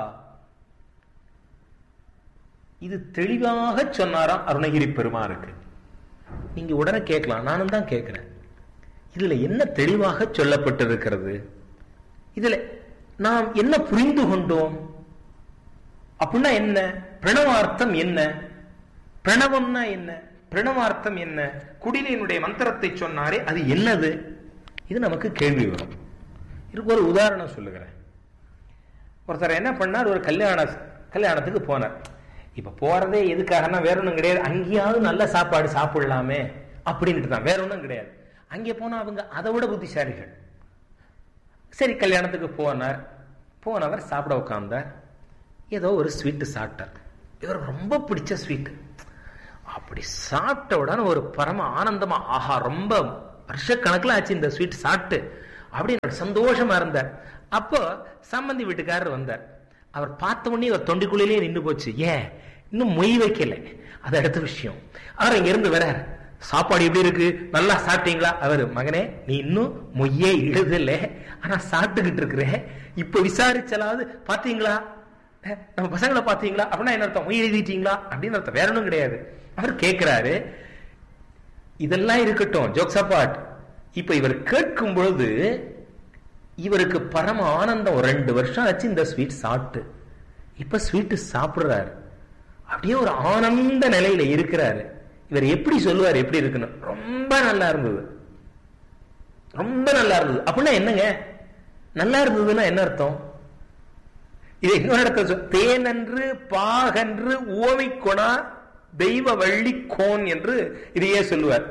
இது தெளிவாக சொன்னாராம் அருணகிரி பெருமாருக்கு நீங்க உடனே கேட்கலாம் நானும் தான் கேட்கிறேன் இதுல என்ன தெளிவாக சொல்லப்பட்டிருக்கிறது இதுல நாம் என்ன புரிந்து கொண்டோம் அப்படின்னா என்ன பிரணவார்த்தம் என்ன பிரணவம்னா என்ன பிரணவார்த்தம் என்ன குடிலினுடைய மந்திரத்தை சொன்னாரே அது என்னது இது நமக்கு கேள்வி வரும் இதுக்கு ஒரு உதாரணம் சொல்லுகிறேன் ஒருத்தர் என்ன பண்ணார் ஒரு கல்யாண கல்யாணத்துக்கு போனார் இப்ப போறதே எதுக்காகனா வேற ஒன்றும் கிடையாது அங்கேயாவது நல்ல சாப்பாடு சாப்பிடலாமே அப்படின்ட்டு தான் வேற ஒன்றும் கிடையாது அங்கே போனா அவங்க அதை விட புத்திசாலிகள் சரி கல்யாணத்துக்கு போனார் போனவர் சாப்பிட உட்கார்ந்தார் ஏதோ ஒரு ஸ்வீட்டு சாப்பிட்டார் இவர் ரொம்ப பிடிச்ச ஸ்வீட் அப்படி சாப்பிட்ட உடனே ஒரு பரம ஆனந்தமா ஆஹா ரொம்ப வருஷக்கணக்கில் ஆச்சு இந்த ஸ்வீட் சாப்பிட்டு அப்படின்னு சந்தோஷமா இருந்தார் அப்போ சம்பந்தி வீட்டுக்காரர் வந்தார் அவர் பார்த்த உடனே அவர் தொண்டிக்குள்ளேயே நின்று போச்சு ஏன் இன்னும் மொய் வைக்கல அது அடுத்த விஷயம் அவர் இங்க இருந்து வரார் சாப்பாடு எப்படி இருக்கு நல்லா சாப்பிட்டீங்களா அவர் மகனே நீ இன்னும் மொய்யே இழுதில்ல ஆனா சாப்பிட்டுக்கிட்டு இருக்கிற இப்ப விசாரிச்சலாவது பாத்தீங்களா நம்ம பசங்களை பாத்தீங்களா அப்படின்னா என்ன அர்த்தம் மொய் எழுதிட்டீங்களா அப்படின்னு அர்த்தம் வேற ஒன்றும் கிடையாது அவர் கேட்கிறாரு இதெல்லாம் இருக்கட்டும் ஜோக்ஸ் அப்பாட் இப்ப இவர் கேட்கும் பொழுது இவருக்கு பரம ஆனந்தம் ரெண்டு வருஷம் ஆச்சு இந்த ஸ்வீட் சாப்பிட்டு இப்ப ஸ்வீட் சாப்பிடுறாரு அப்படியே ஒரு ஆனந்த நிலையில இருக்கிறாரு இவர் எப்படி சொல்லுவார் எப்படி இருக்குன்னு ரொம்ப நல்லா இருந்தது ரொம்ப நல்லா இருந்தது அப்படின்னா என்னங்க நல்லா இருந்ததுன்னா என்ன அர்த்தம் இது இன்னொரு இடத்துல சொல் தேனன்று பாகன்று உவமை கொணா தெய்வ வள்ளி கோன் என்று இதையே சொல்லுவார்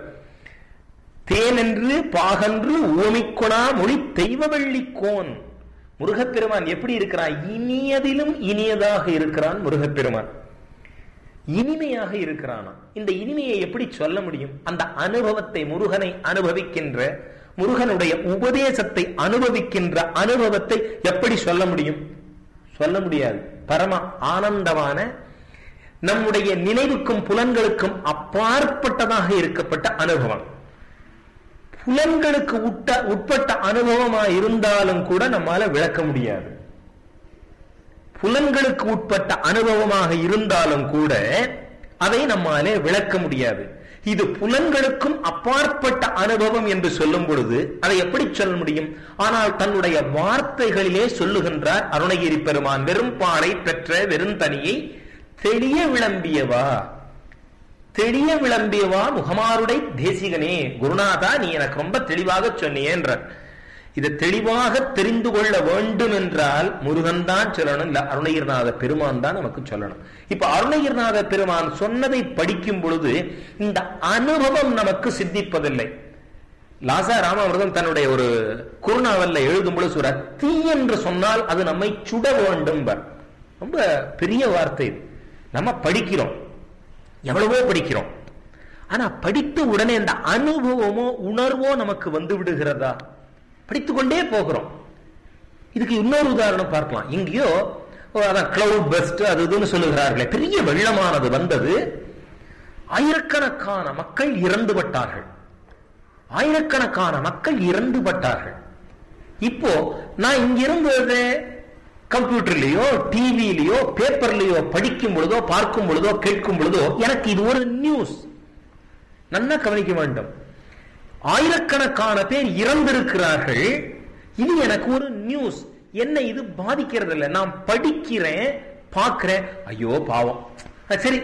தேனென்று பாகன்று உவமிக்கொணா மொழி தெய்வவள்ளி கோன் முருகப்பெருமான் எப்படி இருக்கிறான் இனியதிலும் இனியதாக இருக்கிறான் முருகப்பெருமான் இனிமையாக இருக்கிறானா இந்த இனிமையை எப்படி சொல்ல முடியும் அந்த அனுபவத்தை முருகனை அனுபவிக்கின்ற முருகனுடைய உபதேசத்தை அனுபவிக்கின்ற அனுபவத்தை எப்படி சொல்ல முடியும் சொல்ல முடியாது பரம ஆனந்தமான நம்முடைய நினைவுக்கும் புலன்களுக்கும் அப்பாற்பட்டதாக இருக்கப்பட்ட அனுபவம் புலன்களுக்கு உட்ட உட்பட்ட அனுபவமா இருந்தாலும் கூட நம்மால விளக்க முடியாது புலன்களுக்கு உட்பட்ட அனுபவமாக இருந்தாலும் கூட அதை நம்மாலே விளக்க முடியாது இது புலன்களுக்கும் அப்பாற்பட்ட அனுபவம் என்று சொல்லும் பொழுது அதை எப்படி சொல்ல முடியும் ஆனால் தன்னுடைய வார்த்தைகளிலே சொல்லுகின்றார் அருணகிரி பெருமான் வெறும் பாலை பெற்ற வெறுந்தனியை தெளிய விளம்பியவா தெளிய விளம்பியவா முகமாருடை தேசிகனே குருநாதா நீ எனக்கு ரொம்ப தெளிவாக சொன்னியேன்றார் இதை தெளிவாக தெரிந்து கொள்ள வேண்டும் என்றால் முருகன் தான் சொல்லணும் இல்ல அருணகிரிநாத பெருமான் தான் நமக்கு சொல்லணும் இப்ப அருணகிரிநாத பெருமான் சொன்னதை படிக்கும் பொழுது இந்த அனுபவம் நமக்கு சித்திப்பதில்லை லாசா ராமாமிர்தம் தன்னுடைய ஒரு குறுநாவல்ல எழுதும் பொழுது சொல்ற தீ என்று சொன்னால் அது நம்மை சுட வேண்டும் ரொம்ப பெரிய வார்த்தை இது நம்ம படிக்கிறோம் எவ்வளவோ படிக்கிறோம் ஆனா படித்த உடனே இந்த அனுபவமோ உணர்வோ நமக்கு வந்து விடுகிறதா படித்துக்கொண்டே போகிறோம் இதுக்கு இன்னொரு உதாரணம் பார்க்கலாம் எங்கேயோ அதான் கிளவுட் பெஸ்ட் அது இதுன்னு சொல்லுகிறார்களே பெரிய வெள்ளமானது வந்தது ஆயிரக்கணக்கான மக்கள் இறந்து பட்டார்கள் ஆயிரக்கணக்கான மக்கள் இறந்து பட்டார்கள் இப்போ நான் இங்கிருந்து கம்ப்யூட்டர்லயோ டிவிலயோ பேப்பர்லயோ படிக்கும் பொழுதோ பார்க்கும் பொழுதோ கேட்கும் பொழுதோ எனக்கு இது ஒரு நியூஸ் நல்லா கவனிக்க வேண்டும் ஆயிரக்கணக்கான பேர் இறந்திருக்கிறார்கள் இது எனக்கு ஒரு நியூஸ் என்ன இது பாதிக்கிறது இல்லை நான் படிக்கிறேன் பார்க்கிறேன் ஐயோ பாவம் சரி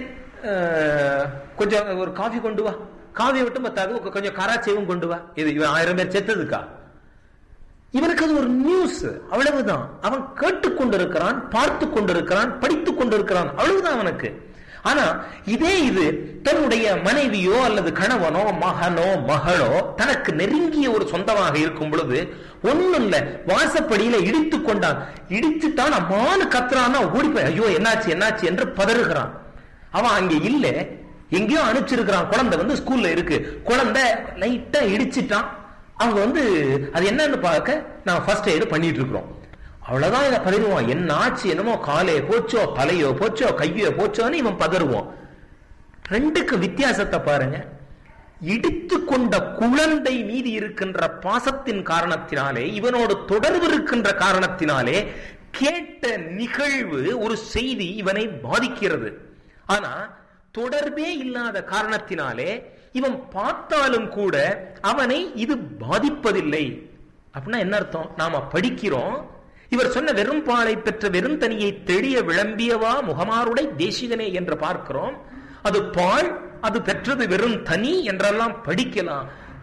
கொஞ்சம் ஒரு காஃபி கொண்டு வா காஃபி விட்டு பத்தாது கொஞ்சம் கராச்சேவும் கொண்டு வா இது இவன் ஆயிரம் பேர் செத்ததுக்கா இவனுக்கு அது ஒரு நியூஸ் அவ்வளவுதான் அவன் கேட்டுக்கொண்டிருக்கிறான் பார்த்து கொண்டிருக்கிறான் படித்துக் கொண்டிருக்கிறான் அவ்வளவுதான் அவனுக்கு ஆனா இதே இது தன்னுடைய மனைவியோ அல்லது கணவனோ மகனோ மகளோ தனக்கு நெருங்கிய ஒரு சொந்தமாக இருக்கும் பொழுது ஒண்ணும் இல்ல வாசப்படியில இடித்து கொண்டான் இடிச்சுட்டான் அம்மானு கத்துறான்னா ஓடிப்போய் ஐயோ என்னாச்சு என்னாச்சு என்று பதறுகிறான் அவன் அங்க இல்ல எங்கேயோ அனுப்பிச்சிருக்கிறான் குழந்தை வந்து ஸ்கூல்ல இருக்கு குழந்தை லைட்டா இடிச்சிட்டான் அவங்க வந்து அது என்னன்னு பார்க்க நான் ஃபர்ஸ்ட் எய்டு பண்ணிட்டு இருக்கிறோம் அவ்வளவுதான் இதை பதறுவான் என்ன ஆச்சு என்னமோ காலே போச்சோ தலையோ போச்சோ கையோ போச்சோன்னு இவன் பதறுவான் ரெண்டுக்கு வித்தியாசத்தை பாருங்க இடித்து கொண்ட குழந்தை மீது இருக்கின்ற பாசத்தின் காரணத்தினாலே இவனோடு தொடர்பு இருக்கின்ற காரணத்தினாலே கேட்ட நிகழ்வு ஒரு செய்தி இவனை பாதிக்கிறது ஆனா தொடர்பே இல்லாத காரணத்தினாலே இவன் பார்த்தாலும் கூட அவனை இது பாதிப்பதில்லை அப்படின்னா என்ன அர்த்தம் நாம படிக்கிறோம் இவர் சொன்ன வெறும் பாலை பெற்ற வெறும் தனியை தெளிய விளம்பியவா முகமாருடை தேசிகனே என்று பார்க்கிறோம் அது பால் அது பெற்றது வெறும் தனி என்றெல்லாம் படிக்கலாம்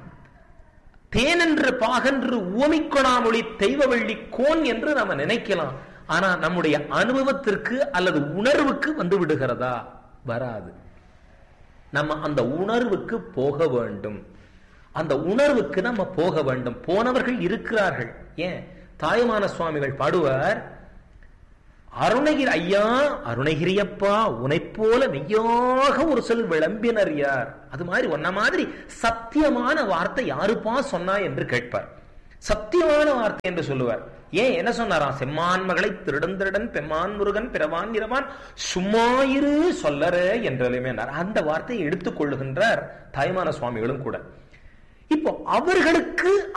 தேனென்று பாகன்று உவமிக்கொணாமொழி தெய்வவள்ளி கோன் என்று நாம நினைக்கலாம் ஆனா நம்முடைய அனுபவத்திற்கு அல்லது உணர்வுக்கு வந்து விடுகிறதா வராது நம்ம அந்த உணர்வுக்கு போக வேண்டும் அந்த உணர்வுக்கு நம்ம போக வேண்டும் போனவர்கள் இருக்கிறார்கள் ஏன் தாயுமான சுவாமிகள் பாடுவார் அருணகிரி ஐயா அருணகிரியப்பா உனை போல மெய்யாக ஒரு சொல் விளம்பினர் யார் அது மாதிரி ஒன்ன மாதிரி சத்தியமான வார்த்தை யாருப்பா சொன்னா என்று கேட்பார் சத்தியமான வார்த்தை என்று சொல்லுவார் ஏன் என்ன சொன்னாராம் செம்மான் மகளை திருடன் திருடன் பெம்மான் முருகன் பிறவான் இரவான் சும்மாயிரு சொல்லற என்றாலுமே அந்த வார்த்தையை எடுத்துக் கொள்ளுகின்றார் தாய்மான சுவாமிகளும் கூட இப்போ அவர்களுக்கு